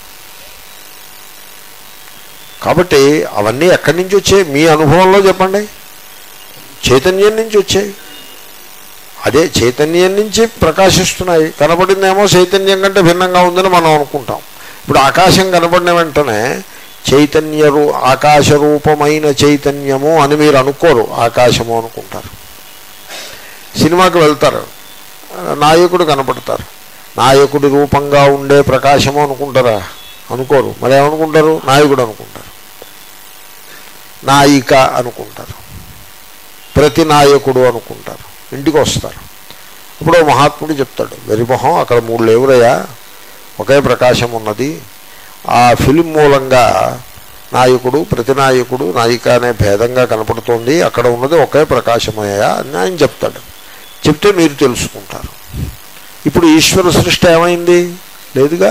Speaker 1: కాబట్టి అవన్నీ ఎక్కడి నుంచి వచ్చాయి మీ అనుభవంలో చెప్పండి చైతన్యం నుంచి వచ్చాయి అదే చైతన్యం నుంచి ప్రకాశిస్తున్నాయి కనపడిందేమో చైతన్యం కంటే భిన్నంగా ఉందని మనం అనుకుంటాం ఇప్పుడు ఆకాశం కనపడిన వెంటనే చైతన్య రూ ఆకాశ రూపమైన చైతన్యము అని మీరు అనుకోరు ఆకాశము అనుకుంటారు సినిమాకి వెళ్తారు నాయకుడు కనపడతారు నాయకుడి రూపంగా ఉండే ప్రకాశము అనుకుంటారా అనుకోరు మరి ఏమనుకుంటారు నాయకుడు అనుకుంటారు నాయిక అనుకుంటారు ప్రతి నాయకుడు అనుకుంటారు ఇంటికి వస్తారు ఇప్పుడు ఓ మహాత్ముడు చెప్తాడు వెరిమొహం అక్కడ మూడు లేవురయ్యా ఒకే ప్రకాశం ఉన్నది ఆ ఫిలిం మూలంగా నాయకుడు ప్రతి నాయకుడు నాయిక అనే భేదంగా కనపడుతోంది అక్కడ ఉన్నది ఒకే ప్రకాశమయ్యా అని ఆయన చెప్తాడు చెప్తే మీరు తెలుసుకుంటారు ఇప్పుడు ఈశ్వర సృష్టి ఏమైంది లేదుగా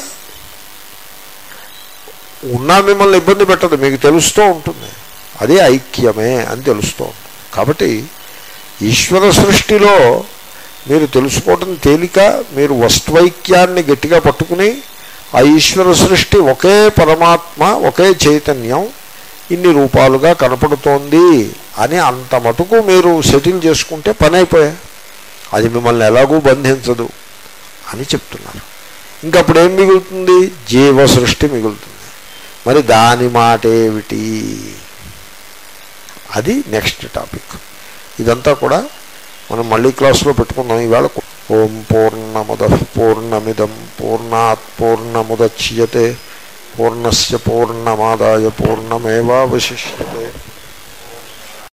Speaker 1: ఉన్నా మిమ్మల్ని ఇబ్బంది పెట్టదు మీకు తెలుస్తూ ఉంటుంది అదే ఐక్యమే అని తెలుస్తూ ఉంటుంది కాబట్టి ఈశ్వర సృష్టిలో మీరు తెలుసుకోవటం తేలిక మీరు వస్తువైక్యాన్ని గట్టిగా పట్టుకుని ఆ ఈశ్వర సృష్టి ఒకే పరమాత్మ ఒకే చైతన్యం ఇన్ని రూపాలుగా కనపడుతోంది అని అంత మటుకు మీరు సెటిల్ చేసుకుంటే పని అయిపోయా అది మిమ్మల్ని ఎలాగూ బంధించదు అని చెప్తున్నారు ఇంకప్పుడు ఏం మిగులుతుంది జీవ సృష్టి మిగులుతుంది మరి దాని మాట ఏమిటి అది నెక్స్ట్ టాపిక్ ఇదంతా కూడా మనం మళ్ళీ క్లాస్లో పెట్టుకుందాం ఈవేళ ఓం పూర్ణముద పూర్ణమిదం పూర్ణాత్ పూర్ణముద్యతే పూర్ణస్ పూర్ణమాదాయ పూర్ణమేవాశిష్యతే